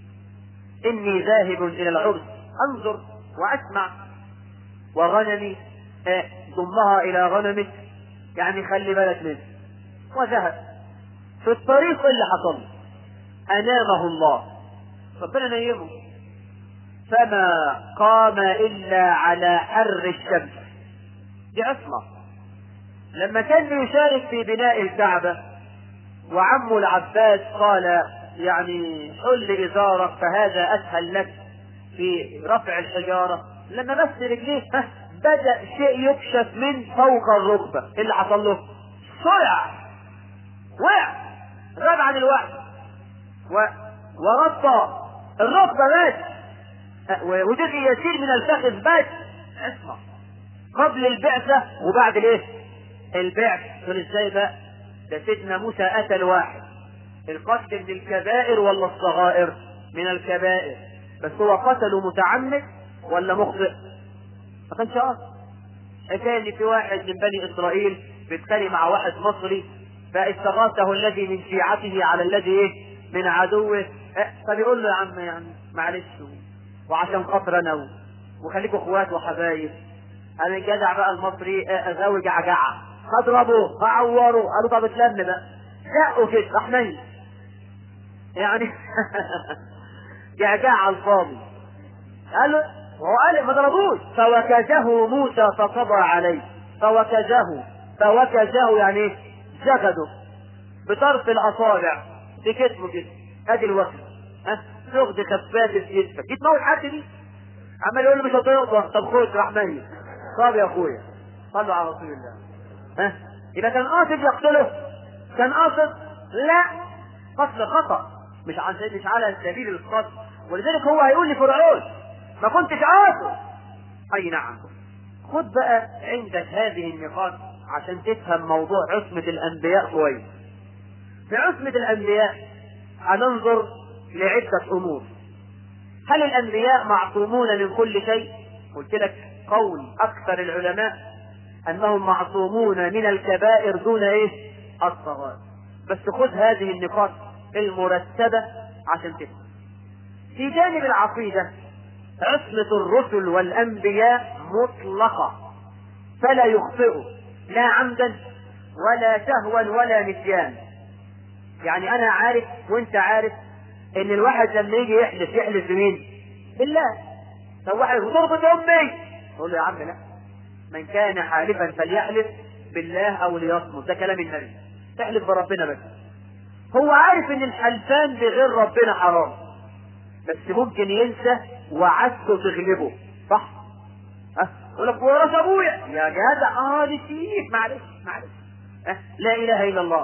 اني ذاهب الى العرس انظر واسمع وغنمي ضمها الى غنمك يعني خلي بالك منه وذهب في الطريق اللي حصل انامه الله ربنا نيمه فما قام الا على حر الشمس دي عصمه لما كان يشارك في بناء الكعبه وعمه العباس قال يعني حل ازارك فهذا اسهل لك في رفع الحجاره لما بس رجليه بدا شيء يكشف من فوق الركبه ايه اللي حصل له؟ صرع وقع غاب عن الوحي و... وربط الركبه مات وجزء يسير من الفخذ بات اسمع قبل البعثه وبعد الايه؟ البعث تقول ازاي بقى؟ ده سيدنا موسى قتل واحد القتل من الكبائر ولا الصغائر؟ من الكبائر بس هو قتله متعمد ولا مخطئ؟ ما كانش قاصد حكايه ان في واحد من بني اسرائيل بيتخانق مع واحد مصري فاستغاثه الذي من شيعته على الذي ايه من عدوه فبيقول له يا عم يعني معلش وعشان خاطر انا وخليكوا اخوات وحبايب انا الجدع بقى المصري غاوي جعجعه هضربه هعوره قالوا طب اتلم بقى زقوا كده راح ميت يعني جعجعه على الفاضي قالوا وهو قال ما ضربوش فوكزه موسى فقضى عليه فوكزه فوكزه يعني ايه جسده بطرف الاصابع في كتفه كده ادي الوكز ها تاخد خفاف في كتفك يتموت حد دي عمال يقول له مش هتقدر طب خد راح ميت طب يا اخويا صلوا على رسول الله ها يبقى كان قاصد يقتله كان قاصد لا قتل خطا مش عن مش على سبيل القتل ولذلك هو هيقول لفرعون ما كنتش قاصد اي نعم خد بقى عندك هذه النقاط عشان تفهم موضوع عصمة الأنبياء كويس. في عصمة الأنبياء هننظر لعدة أمور. هل الأنبياء معصومون من كل شيء؟ قلت لك قول أكثر العلماء أنهم معصومون من الكبائر دون إيه؟ الصغائر. بس خذ هذه النقاط المرتبة عشان تفهم. في جانب العقيدة عصمة الرسل والأنبياء مطلقة فلا يخطئوا لا عمدا ولا سهوا ولا نسيان يعني انا عارف وانت عارف ان الواحد لما يجي يحلف يحلف بمين بالله لو واحد ضربة امي تقول له يا عم لا من كان حالفا فليحلف بالله او ليصمت ده كلام النبي تحلف بربنا بس هو عارف ان الحلفان بغير ربنا حرام بس ممكن ينسى وعدته تغلبه صح ها يقول لك ورث ابويا يا جدع اه نسيت معلش معلش أه؟ لا اله الا الله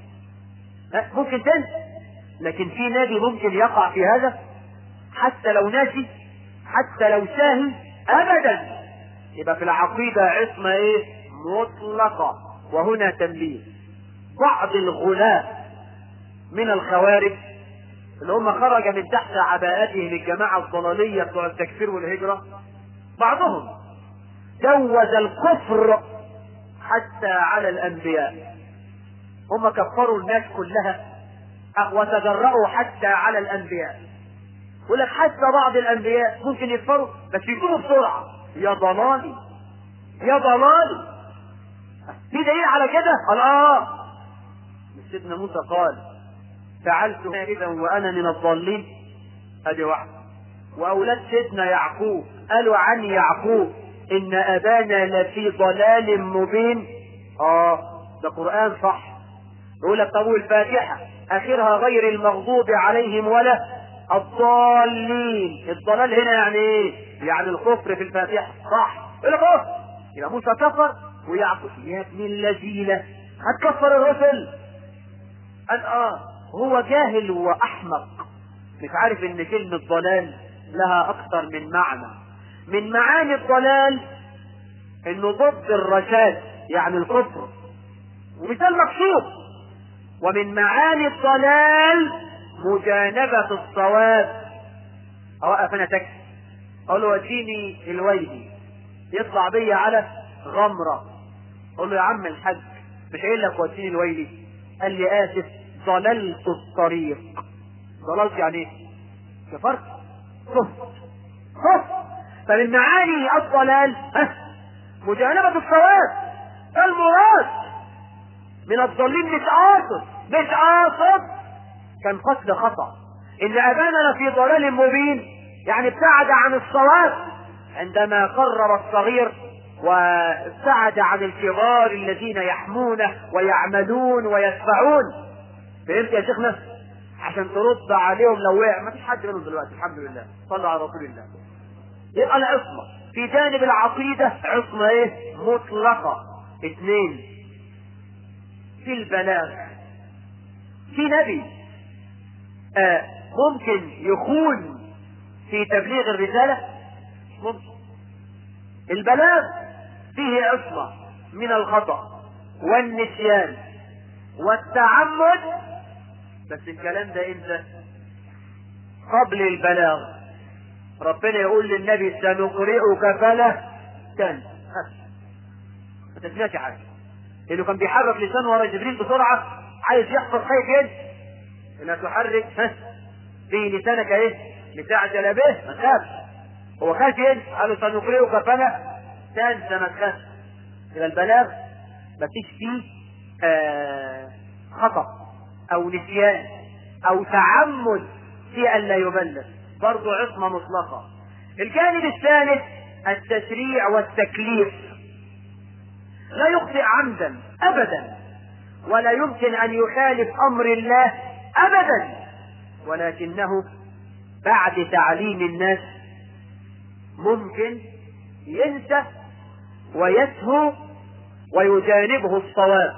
أه؟ ممكن تنسى لكن في نبي ممكن يقع في هذا حتى لو ناسي حتى لو ساهي ابدا يبقى في العقيده عصمه ايه مطلقه وهنا تنبيه بعض الغلاة من الخوارج اللي هم خرج من تحت عباءتهم الجماعه الضلاليه بتوع التكفير والهجره بعضهم جوز الكفر حتى على الانبياء هم كفروا الناس كلها وتجرأوا حتى على الانبياء يقول لك حتى بعض الانبياء ممكن يكفروا بس يتوبوا بسرعه يا ضلالي يا ضلالي في دليل على كده قال اه سيدنا موسى قال فعلت اذا وانا من الضالين ادي واحده واولاد سيدنا يعقوب قالوا عن يعقوب ان ابانا لفي ضلال مبين اه ده قران صح يقول لك طب الفاتحه اخرها غير المغضوب عليهم ولا الضالين الضلال هنا يعني ايه يعني الكفر في الفاتحه صح يقول لك اه يبقى موسى كفر ويعقوب يا ابن اللذينه هتكفر الرسل قال اه هو جاهل واحمق مش عارف ان كلمه ضلال لها اكثر من معنى من معاني الضلال انه ضد الرشاد يعني الكفر ومثال مكشوف ومن معاني الضلال مجانبة الصواب اوقف انا تاكسي اقول له وديني الويلي يطلع بيا على غمرة اقول له يا عم الحاج مش قايل لك وديني الويلي قال لي اسف ضللت الطريق ضللت يعني ايه كفرت كفر كفر فمن معاني الضلال مجانبة الصواب المراد من الضالين مش قاصد مش قاصد كان قصد خطأ إن أبانا في ضلال مبين يعني ابتعد عن الصواب عندما قرر الصغير وابتعد عن الكبار الذين يحمونه ويعملون ويدفعون فهمت يا شيخنا؟ عشان ترد عليهم لو وقع ما فيش حد منهم دلوقتي الحمد لله صلوا على رسول الله يبقى العصمة في جانب العقيدة عصمة ايه مطلقة اثنين في البلاغ في نبي آه ممكن يخون في تبليغ الرسالة ممكن البلاغ فيه عصمة من الخطأ والنسيان والتعمد بس الكلام ده امتى قبل البلاغ ربنا يقول للنبي سنقرئك فلا تنسى ما تسمعش حاجه لانه كان بيحرك لسانه ورا جبريل بسرعه عايز يحفظ حاجه كده لا تحرك ها في لسانك ايه لتعجل به ما تخافش هو خاف ينسى قالوا سنقرئك فلا تنسى ما تخاف يبقى البلاغ مفيش فيه آه خطأ أو نسيان أو تعمد في أن لا يبلغ برضه عصمة مطلقة الجانب الثالث التشريع والتكليف لا يخطئ عمدا أبدا ولا يمكن أن يخالف أمر الله أبدا ولكنه بعد تعليم الناس ممكن ينسى ويسهو ويجانبه الصواب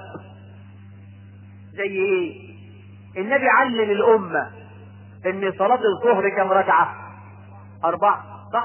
زي ايه النبي علم الأمة ان صلاة الظهر كم ركعة أربعة صح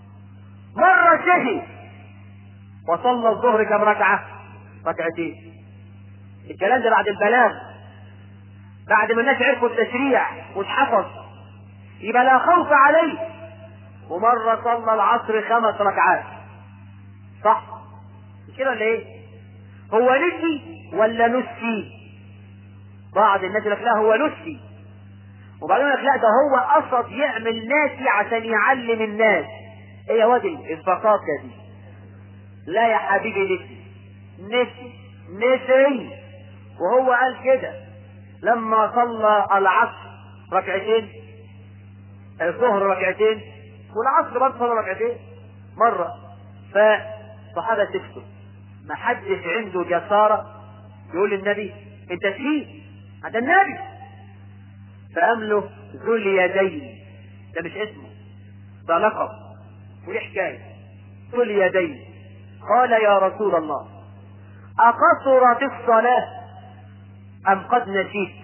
مرة شهي وصلى الظهر كم ركعة ركعتين الكلام ده بعد البلاغ بعد ما الناس عرفوا التشريع واتحفظ يبقى لا خوف عليه ومرة صلى العصر خمس ركعات صح مش كده ولا ايه هو نسي ولا نسي بعض الناس يقول لك لا هو نسي وبعدين يقول لك لا ده هو قصد يعمل ناسي عشان يعلم الناس ايه يا واد البساطة دي لا يا حبيبي نسي نسي نسي وهو قال كده لما صلى العصر ركعتين الظهر ركعتين والعصر برضه صلى ركعتين مرة فالصحابة سكتوا ما حدش عنده جسارة يقول للنبي انت فيه هذا النبي فقام له ذو اليدين ده مش اسمه ده لقب وليه حكاية ذو اليدين قال يا رسول الله أقصرت الصلاة أم قد نسيت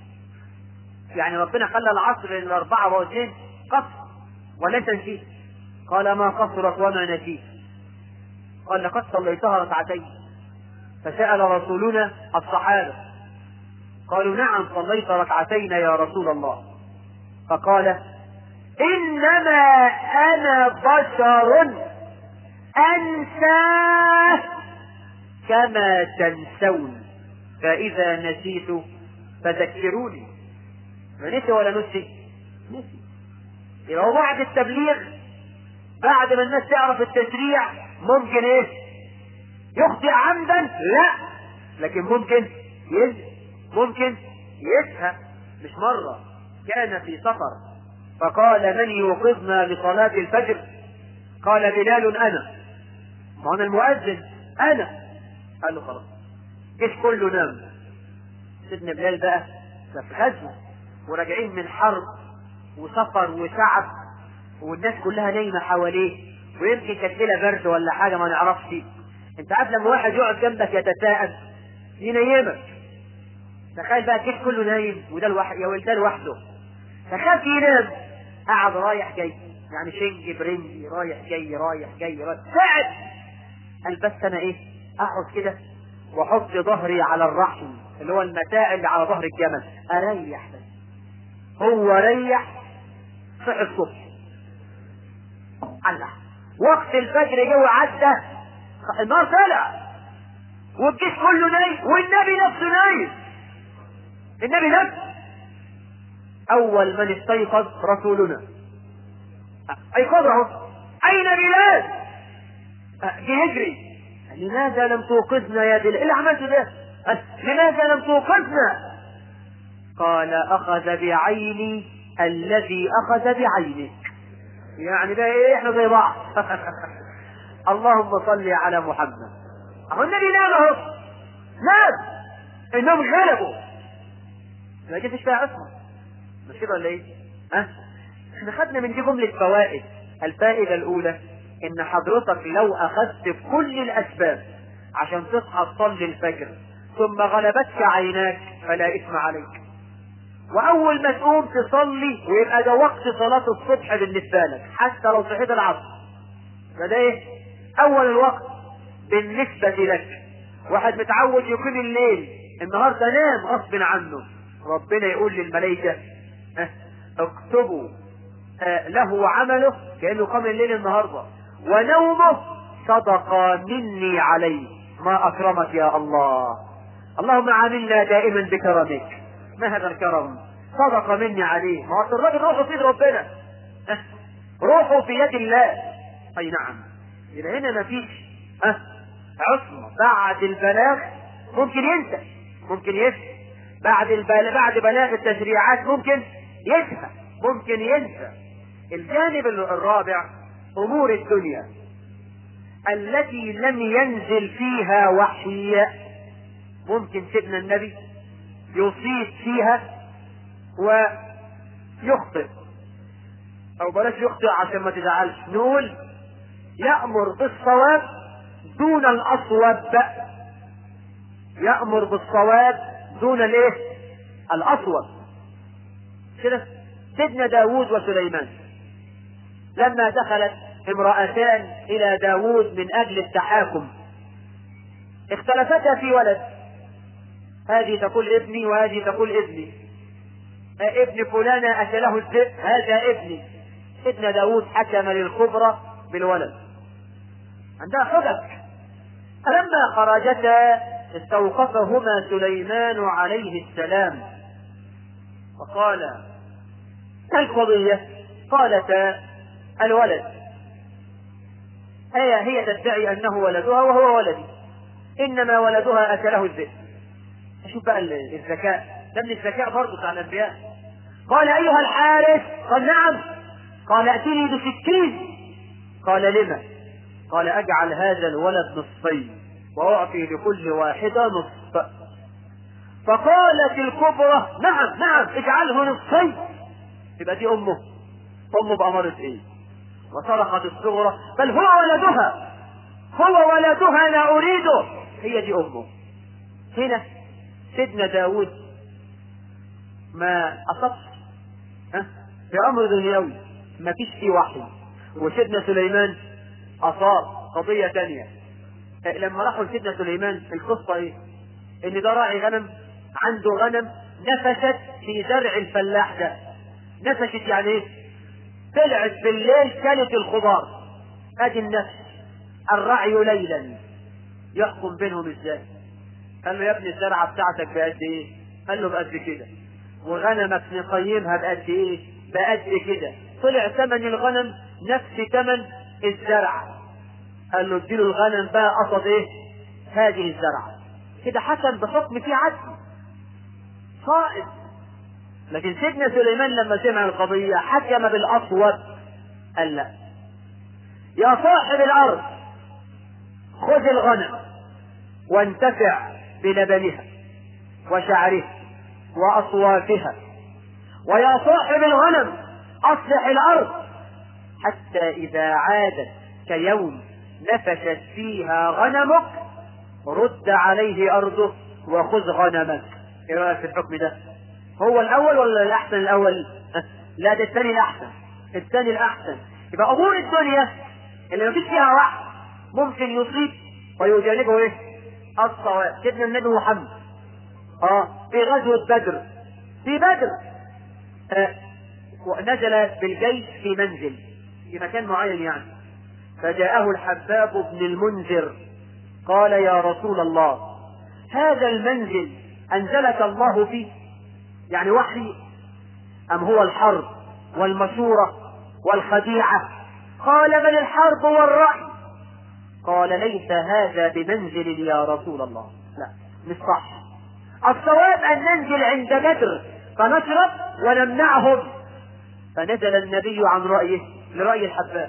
يعني ربنا خلى العصر الأربعة واثنين قصر وليس نسيت قال ما قصرت وما نسيت قال لقد صليتها ركعتين فسأل رسولنا الصحابة قالوا نعم صليت ركعتين يا رسول الله فقال إنما أنا بشر أنسى كما تنسون فإذا نسيت فذكروني نسي ولا نسي؟ نسي يبقى هو بعد التبليغ بعد ما الناس تعرف التشريع ممكن ايه؟ يخطئ عمدا؟ لا لكن ممكن ينسى ممكن يسهى مش مرة كان في سفر فقال من يوقظنا لصلاة الفجر قال بلال أنا ما أنا المؤذن أنا قال له خلاص الجيش كله نام سيدنا بلال بقى في غزوة وراجعين من حرب وسفر وتعب والناس كلها نايمة حواليه ويمكن كانت ليلة برد ولا حاجة ما نعرفش انت عارف لما واحد يقعد جنبك يتساءل ينيمك تخيل بقى الجيش كله نايم وده لوحده يا ولد ده لوحده فخاف ينام قعد رايح جاي يعني شنج برنجي رايح جاي رايح جاي رايح تعب قال بس انا ايه اقعد كده واحط ظهري على الرحم اللي هو المتاع اللي على ظهر الجمل اريح بس هو ريح صحي الصبح الله وقت الفجر جو عدى النار طلع والجيش كله نايم والنبي نفسه نايم النبي نفسه اول من استيقظ رسولنا ايقظه اين بلال جه يجري لماذا لم توقظنا يا بلال ايه اللي عملته ده لماذا لم توقظنا قال اخذ بعيني الذي اخذ بعينك يعني ده ايه احنا زي بعض اللهم صل على محمد اهو النبي نام اهو نام انهم غلبوا ما جيتش فيها عصمه مش كده ولا ايه؟ ها؟ احنا خدنا من دي جمله فوائد الفائده الاولى ان حضرتك لو اخذت بكل الاسباب عشان تصحى تصلي الفجر ثم غلبتك عيناك فلا اثم عليك واول ما تقوم تصلي ويبقى ده وقت صلاة الصبح بالنسبة لك حتى لو صحيت العصر فده ايه اول الوقت بالنسبة لك واحد متعود يقيم الليل النهاردة نام غصب عنه ربنا يقول للملائكة اه اكتبوا اه له عمله كأنه قام الليل النهاردة ونومه صدقة مني عليه ما أكرمك يا الله اللهم عاملنا دائما بكرمك ما هذا الكرم صدقة مني عليه ما هو الراجل روحه في ايد ربنا روحه في يد الله اي نعم يبقى هنا مفيش ها عصمة بعد البلاغ ممكن ينسى ممكن ينسى بعد البلاغ بعد بلاغ التشريعات ممكن ينسى ممكن ينسى الجانب الرابع امور الدنيا التي لم ينزل فيها وحي ممكن سيدنا النبي يصيب فيها ويخطئ او بلاش يخطئ عشان ما تزعلش نقول يأمر بالصواب دون الأصوب يأمر بالصواب دون الايه الأصوب كده سيدنا داود وسليمان لما دخلت امرأتان إلى داود من أجل التحاكم اختلفتا في ولد هذه تقول ابني وهذه تقول ابني ابن فلانة أكله الذئب هذا ابني سيدنا داود حكم للكبرى بالولد عندها حجج فلما خرجتا استوقفهما سليمان عليه السلام فقال ما القضية قالتا الولد هي هي تدعي أنه ولدها وهو ولدي إنما ولدها أكله الذئب شوف بقى الذكاء ده من الذكاء برضه بتاع الأنبياء قال أيها الحارس قال نعم قال ائتني بسكين قال لما قال اجعل هذا الولد نصفين واعطي لكل واحدة نصف فقالت الكبرى نعم نعم اجعله نصفين يبقى دي امه امه بأمارة ايه وصرخت الصغرى بل هو ولدها هو ولدها انا اريده هي دي امه هنا سيدنا داود ما اصبش ها في امر دنيوي ما فيش فيه وحي وسيدنا سليمان اصاب قضية تانية لما راحوا لسيدنا سليمان القصة ايه ان ده راعي غنم عنده غنم نفشت في زرع الفلاح ده نفشت يعني ايه طلعت بالليل كلت الخضار ادي النفس الرعي ليلا يحكم بينهم ازاي قال له يا ابني الزرعة بتاعتك بقد ايه قال له بقد كده وغنمك نقيمها بقد ايه بقد كده طلع ثمن الغنم نفس ثمن الزرع قال له اديله الغنم بقى قصد ايه هذه الزرعة كده حكم بحكم في عدل صائب لكن سيدنا سليمان لما سمع القضية حكم بالأصوب قال لا يا صاحب الأرض خذ الغنم وانتفع بلبنها وشعرها وأصوافها ويا صاحب الغنم أصلح الأرض حتى إذا عادت كيوم نفشت فيها غنمك رد عليه أرضه وخذ غنمك إيه رأيك في الحكم ده؟ هو الأول ولا الأحسن الأول؟ لا ده الثاني الأحسن الثاني الأحسن يبقى أمور الدنيا اللي مفيش فيها وحي ممكن يصيب ويجانبه إيه؟ الصواب سيدنا النبي محمد اه في غزوة بدر في بدر آه ونزل بالجيش في منزل في مكان معين يعني فجاءه الحباب بن المنذر قال يا رسول الله هذا المنزل أنزلك الله فيه يعني وحي أم هو الحرب والمشورة والخديعة قال بل الحرب والرأي قال ليس هذا بمنزل يا رسول الله لا مش صح الصواب أن ننزل عند بدر فنشرب ونمنعهم فنزل النبي عن رأيه لرأي الحباب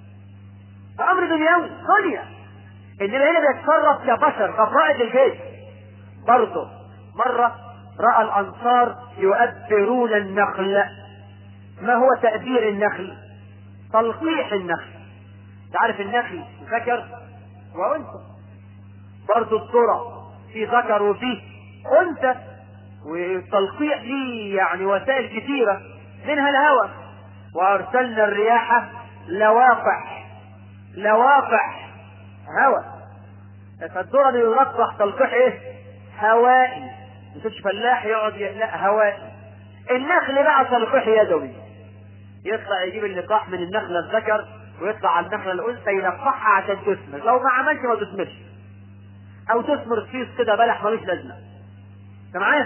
فأمر دنيوي دنيا إنما هنا بيتصرف كبشر كقائد الجيش برضه مرة رأى الأنصار يؤبرون النخل ما هو تأبير النخل؟ تلقيح النخل تعرف النخل ذكر وأنثى برضه الذرة في ذكر وفيه أنثى والتلقيح ليه يعني وسائل كثيرة منها الهواء وأرسلنا الرياح لواقح لواقح هواء فالذرة اللي يلقح تلقيح ايه؟ هوائي مش فلاح يقعد ي... لا هوائي النخل بقى تلقيح يدوي يطلع يجيب اللقاح من النخلة الذكر ويطلع على النخلة الأنثى يلقحها عشان تثمر لو ما عملش ما تثمرش أو تثمر كيس كده بلح ملوش لازمة أنت معايا؟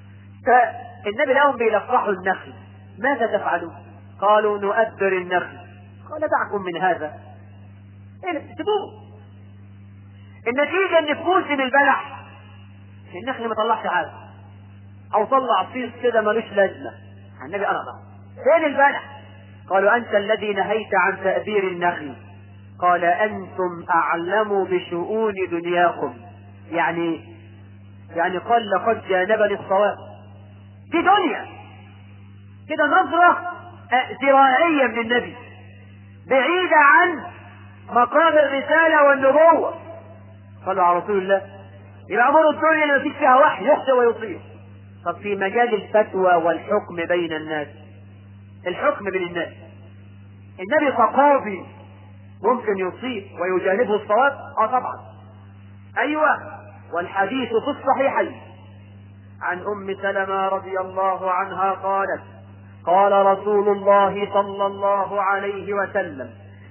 فالنبي لهم بيلقحوا النخل ماذا تفعلون؟ قالوا نؤبر النخل قال دعكم من هذا ايه سيبوه النتيجة ان في موسم البلح النخل ما طلعش حاجة او طلع صيص كده ملوش لازمة النبي قال بقى فين البلح قالوا انت الذي نهيت عن تأبير النخل قال انتم اعلم بشؤون دنياكم يعني يعني قال لقد جانبني الصواب دي دنيا كده نظرة ذراعية من النبي بعيدة عن مقام الرسالة والنبوة صلوا على رسول الله يبقى أمر الدنيا اللي مفيش فيها وحي يخطئ ويصيب طب في مجال الفتوى والحكم بين الناس الحكم بين الناس النبي كقاضي ممكن يصيب ويجانبه الصواب اه طبعا ايوه والحديث في الصحيحين عن ام سلمة رضي الله عنها قالت قال رسول الله صلى الله عليه وسلم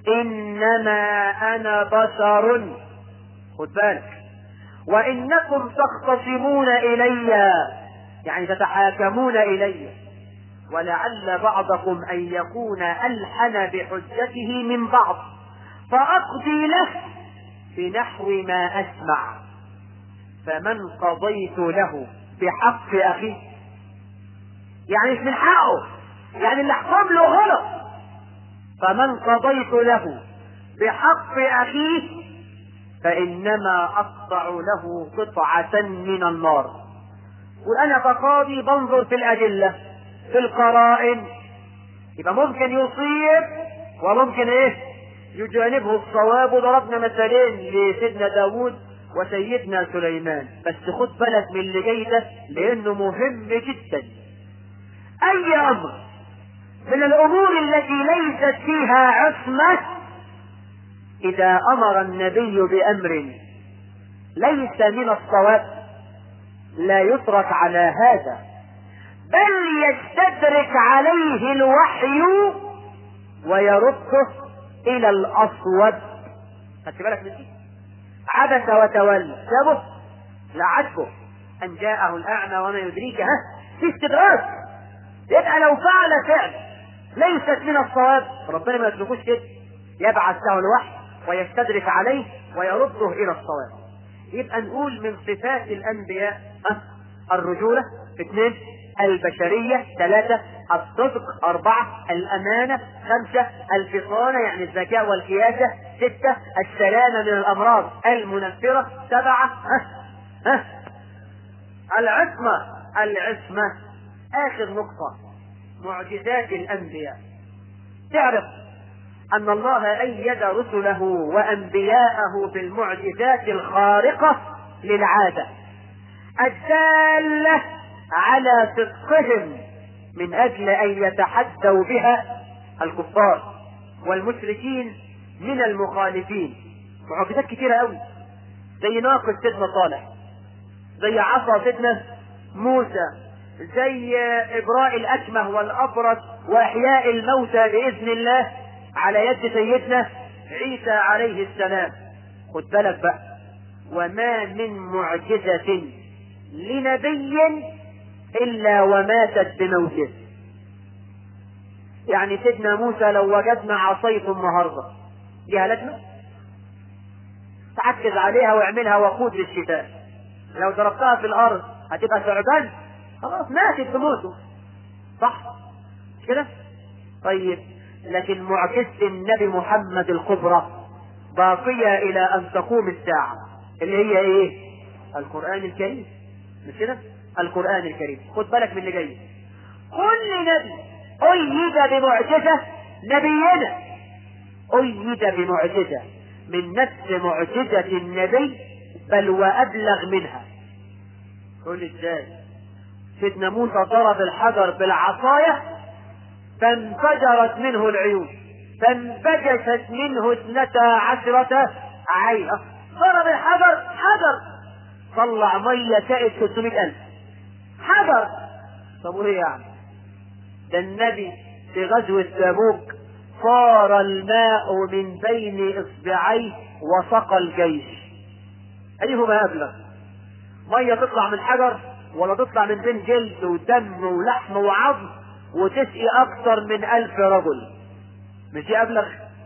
انما انا بشر خد بالك وانكم تختصمون الي يعني تتحاكمون الي ولعل بعضكم ان يكون الحن بحجته من بعض فاقضي له بنحو ما اسمع فمن قضيت له بحق اخيه يعني مش من حقه يعني اللي احكم له غلط فمن قضيت له بحق اخيه فانما اقطع له قطعة من النار وانا كقاضي بنظر في الادلة في القرائن يبقى ممكن يصيب وممكن ايه يجانبه الصواب وضربنا مثالين لسيدنا داود وسيدنا سليمان بس خد بالك من اللي جاي ده لانه مهم جدا اي امر من الامور التي ليست فيها عصمة اذا امر النبي بامر ليس من الصواب لا يترك على هذا بل يستدرك عليه الوحي ويرده الى الاصوب خدت بالك من دي عبس وتولى سابه لا عجبه ان جاءه الاعمى وما يدريك ها في استدراك يبقى لو فعل فعل ليست من الصواب ربنا ما يتركوش كده يبعث له الوحي ويستدرك عليه ويرده الى الصواب يبقى نقول من صفات الانبياء ها الرجولة اثنين البشرية ثلاثة الصدق أربعة الأمانة خمسة الفطانة يعني الذكاء والكياسة ستة السلامة من الأمراض المنفرة سبعة ها ها العصمة العصمة آخر نقطة معجزات الأنبياء تعرف أن الله أيد رسله وأنبياءه بالمعجزات الخارقة للعادة الدالة على صدقهم من أجل أن يتحدوا بها الكفار والمشركين من المخالفين معجزات كثيرة أوي زي ناقة سيدنا صالح زي عصا سيدنا موسى زي إبراء الأكمه والأبرص وإحياء الموتى بإذن الله على يد سيدنا عيسى عليه السلام خد بالك بقى وما من معجزة لنبي إلا وماتت بموته يعني سيدنا موسى لو وجدنا عصاية النهاردة دي هلكنا تعكز عليها واعملها وقود للشتاء لو ضربتها في الأرض هتبقى ثعبان خلاص ماتت بموته صح مش كده طيب لكن معجزة النبي محمد الكبرى باقية إلى أن تقوم الساعة اللي هي إيه؟ القرآن الكريم مش كده؟ القرآن الكريم خد بالك من اللي جاي كل نبي أيد بمعجزة نبينا أيد بمعجزة من نفس معجزة النبي بل وأبلغ منها قول ازاي سيدنا موسى ضرب الحجر بالعصاية فانفجرت منه العيون فانبجست منه اثنتا عشرة عينة ضرب الحجر حجر طلع مية سائل 600 ألف حجر طب وايه يعني ده النبي في غزوة تبوك صار الماء من بين اصبعيه وسقى الجيش ايهما ابلغ ميه تطلع من حجر ولا تطلع من بين جلد ودم ولحم وعظم وتسقي اكثر من الف رجل مش دي ابلغ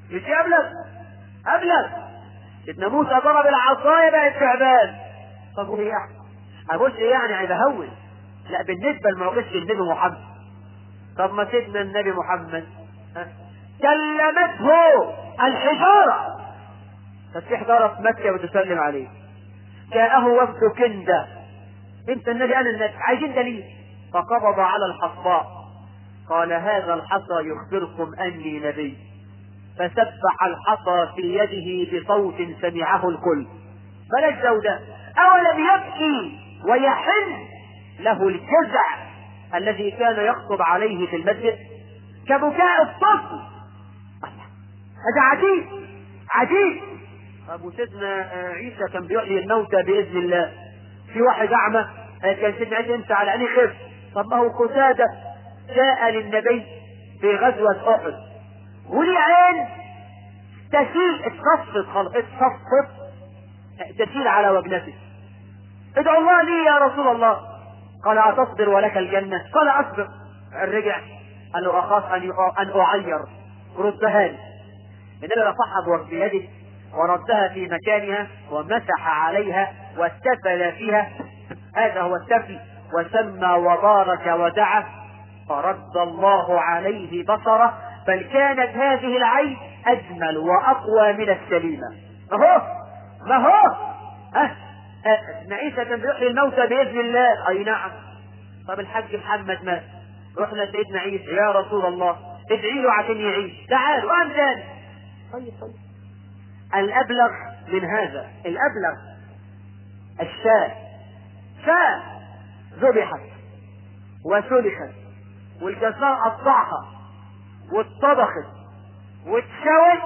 مش ابلغ ابلغ سيدنا موسى ضرب العصايه بقت تعبان طب وايه يعني؟ اقول ايه يعني عايز اهون لا بالنسبه لموقف النبي محمد طب ما سيدنا النبي محمد ها؟ كلمته الحجاره كانت في حجاره في مكه بتسلم عليه جاءه وفد كنده انت النبي انا النبي عايزين دليل فقبض على الحصباء قال هذا الحصى يخبركم اني نبي فسبح الحصى في يده بصوت سمعه الكل بلاش زوده اولم يبكي ويحن له الجزع الذي كان يخطب عليه في المسجد كبكاء الطفل هذا عجيب عجيب ابو سيدنا عيسى كان بيحيي الموتى باذن الله في واحد اعمى كان سيدنا عيسى يمشي على عينيه خف طب ما هو قتاده جاء للنبي في غزوه احد وليه عين تسيل اتصفت خلاص اتصفت تسيل على وجنته ادعو الله لي يا رسول الله قال اتصبر ولك الجنه قال اصبر رجع قال له اخاف ان ان اعير ردها لي النبي رفعها بيده وردها في مكانها ومسح عليها واستفل فيها هذا هو التفل وسمى وبارك ودعا فرد الله عليه بصره بل كانت هذه العين اجمل واقوى من السليمه ما هو ما هو أه أه عيسى كان بيحيي الموتى باذن الله اي نعم طب الحاج محمد مات رحنا سيدنا عيسى يا رسول الله ادعي له عشان يعيش تعال وقام تاني طيب طيب الابلغ من هذا الابلغ الشاة شاة ذبحت وسلخت والجزار قطعها واتطبخت واتشوت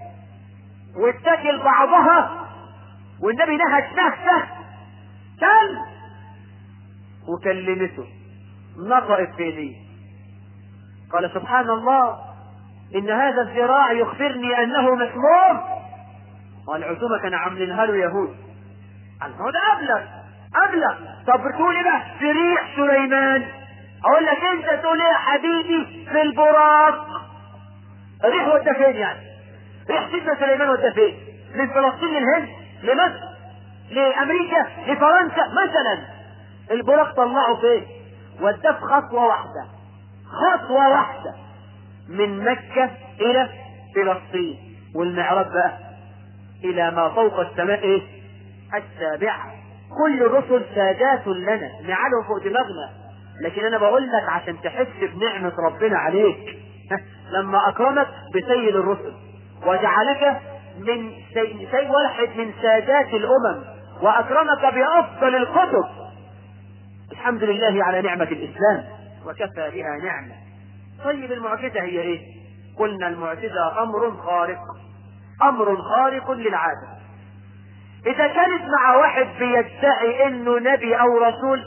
واتكل بعضها والنبي نهج نفسه كل وكلمته نطقت في ايديه قال سبحان الله ان هذا الذراع يخبرني انه مسموم والعزومه كانوا عاملينها له يهود قال هو ده ابلغ ابلغ طب بتقول ايه بقى في ريح سليمان اقول لك انت تقول ايه يا حبيبي في البراق الريح ودى فين يعني ريح سيدنا سليمان ودى فين من فلسطين للهند لمصر لامريكا لفرنسا مثلا البراق طلعه فين وداه في خطوه واحده خطوه واحده من مكه الى فلسطين والمعراج بقى الى ما فوق السماء ايه السابعه كل الرسل سادات لنا نعلهم فوق دماغنا لكن انا بقول لك عشان تحس بنعمه ربنا عليك لما اكرمك بسيد الرسل وجعلك من سي... سي واحد من سادات الامم واكرمك بافضل الكتب الحمد لله على نعمه الاسلام وكفى بها نعمه طيب المعجزه هي ايه قلنا المعجزه امر خارق امر خارق للعاده اذا كانت مع واحد بيدعي انه نبي او رسول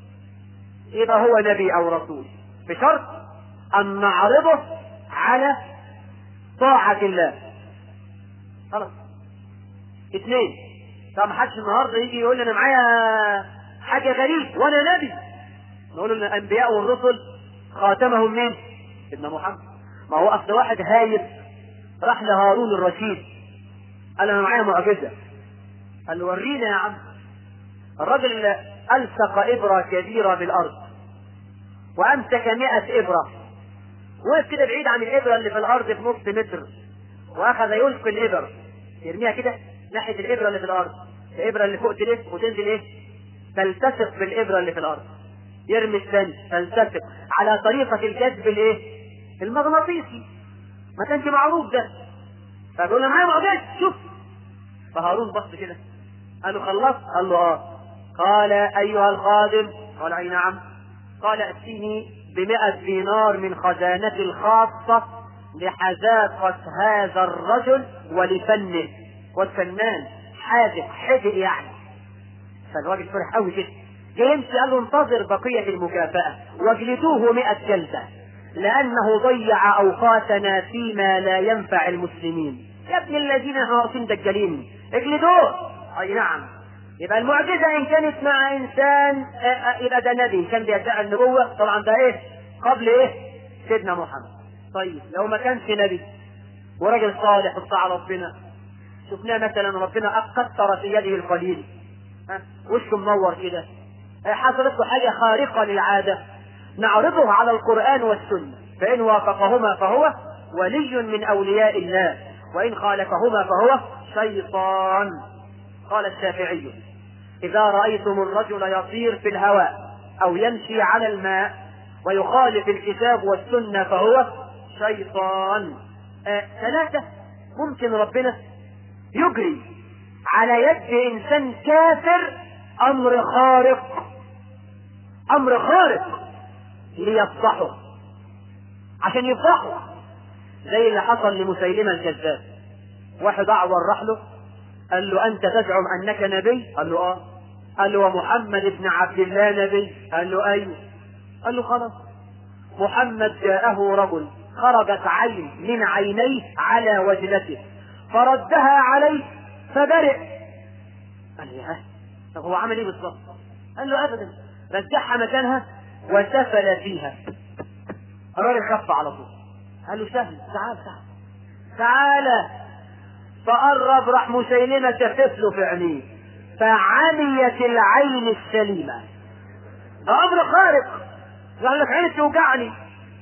يبقى هو نبي او رسول بشرط ان نعرضه على طاعة الله خلاص اثنين طب محدش النهارده يجي يقول لي انا معايا حاجة غريب وانا نبي نقول ان الانبياء والرسل خاتمهم مين؟ سيدنا محمد ما هو اصل واحد هايب راح لهارون الرشيد قال انا معايا معجزة قال له ورينا يا عم الراجل الصق ابرة كبيرة بالارض وامسك مئة ابرة وقف كده بعيد عن الابره اللي في الارض في نص متر واخذ يلقي الابر يرميها كده ناحيه الابره اللي في الارض الابره اللي فوق تلف وتنزل ايه تلتصق بالابره اللي في الارض يرمي الثاني تلتصق على طريقه الجذب الايه المغناطيسي ما كانش معروف ده فبيقول له معايا معجزه شوف فهارون بص كده قال له خلصت قال له اه قال ايها الخادم قال اي نعم قال اتيني بمئة دينار من خزانتي الخاصة لحذاقة هذا الرجل ولفنه والفنان حاذق حذق يعني فالراجل فرح قوي كده جه يمشي قال له انتظر بقية المكافأة واجلدوه مئة جلدة لأنه ضيع أوقاتنا فيما لا ينفع المسلمين يا ابن الذين هاصين دجالين اجلدوه أي نعم يبقى المعجزة إن كانت مع إنسان يبقى ده نبي كان بيدعي النبوة طبعا ده إيه؟ قبل إيه؟ سيدنا محمد. طيب لو ما كانش نبي وراجل صالح وبتاع ربنا شفناه مثلا ربنا كثر في يده القليل ها وشه منور كده حصلت له حاجة خارقة للعادة نعرضه على القرآن والسنة فإن وافقهما فهو ولي من أولياء الله وإن خالفهما فهو شيطان قال الشافعي إذا رأيتم الرجل يطير في الهواء أو يمشي على الماء ويخالف الكتاب والسنة فهو شيطان آه ثلاثة ممكن ربنا يجري على يد إنسان كافر أمر خارق أمر خارق ليفضحه عشان يفضحه زي اللي حصل لمسيلمة الكذاب واحد أعور راح له قال له أنت تزعم أنك نبي قال له آه قال له ومحمد بن عبد الله نبي قال له أيوه قال له خلاص محمد جاءه رجل خرجت عين من عينيه على وجنته فردها عليه فبرئ قال لي ها طب هو عمل ايه بالظبط؟ قال له ابدا رجعها مكانها وسفل فيها الراجل خف على طول قال له سهل تعال تعال تعالى فقرب راح مسيلمة شفت له في عينيه فعميت العين السليمة ده أمر خارق قال لك عيني توجعني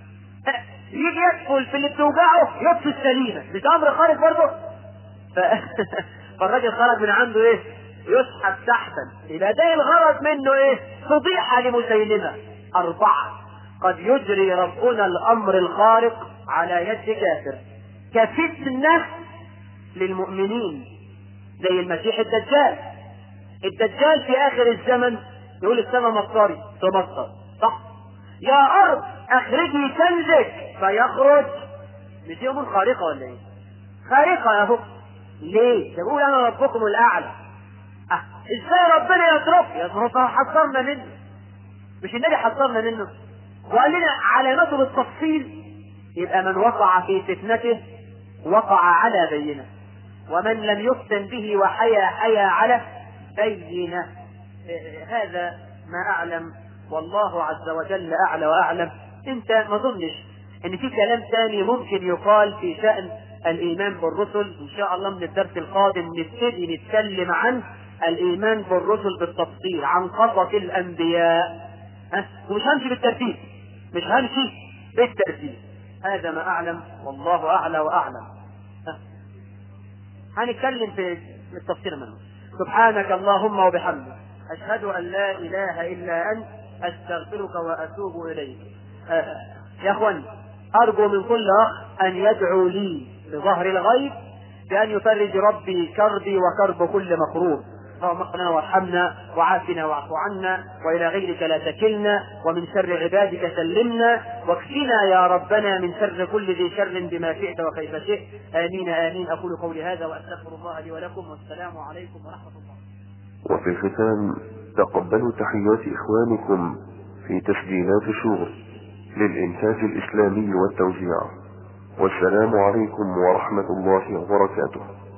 يجي يدخل في اللي بتوجعه يطفي السليمة مش ده أمر خارق برضه ف... فالراجل خرج من عنده ايه يسحب سحبا يبقى ده الغرض منه ايه فضيحة لمسيلمة أربعة قد يجري ربنا الأمر الخارق على يد كافر كفتنة للمؤمنين زي المسيح الدجال الدجال في آخر الزمن يقول السماء مطري تمطر صح يا أرض أخرجي كنزك فيخرج مش دي أمور خارقة ولا إيه؟ خارقة يا هو ليه؟ ده بيقول أنا ربكم الأعلى أه. إزاي ربنا يترك؟ يا هو حذرنا منه مش النبي حذرنا منه وقال لنا علامته بالتفصيل يبقى من وقع في فتنته وقع على بينه ومن لم يفتن به وحيا حيا على بينه هذا ما أعلم والله عز وجل أعلى وأعلم أنت ما ظنش أن في كلام ثاني ممكن يقال في شأن الإيمان بالرسل إن شاء الله من الدرس القادم نبتدي نتكلم عن الإيمان بالرسل بالتفصيل عن قصص الأنبياء ها ومش همشي بالترتيب مش همشي بالترتيب هذا ما أعلم والله أعلى وأعلم ها. هنتكلم في التفسير منه سبحانك اللهم وبحمدك أشهد أن لا إله إلا أنت أستغفرك وأتوب إليك آه. يا أخوان أرجو من كل أخ أن يدعو لي بظهر الغيب بأن يفرج ربي كربي وكرب كل مكروب اللهم اقنا وارحمنا وعافنا واعف عنا والى غيرك لا تكلنا ومن شر عبادك سلمنا واكفنا يا ربنا من شر كل ذي شر بما شئت وكيف شئت امين امين اقول قولي هذا واستغفر الله لي ولكم والسلام عليكم ورحمه الله. وفي الختام تقبلوا تحيات اخوانكم في تسجيلات شغل للانتاج الاسلامي والتوزيع والسلام عليكم ورحمه الله وبركاته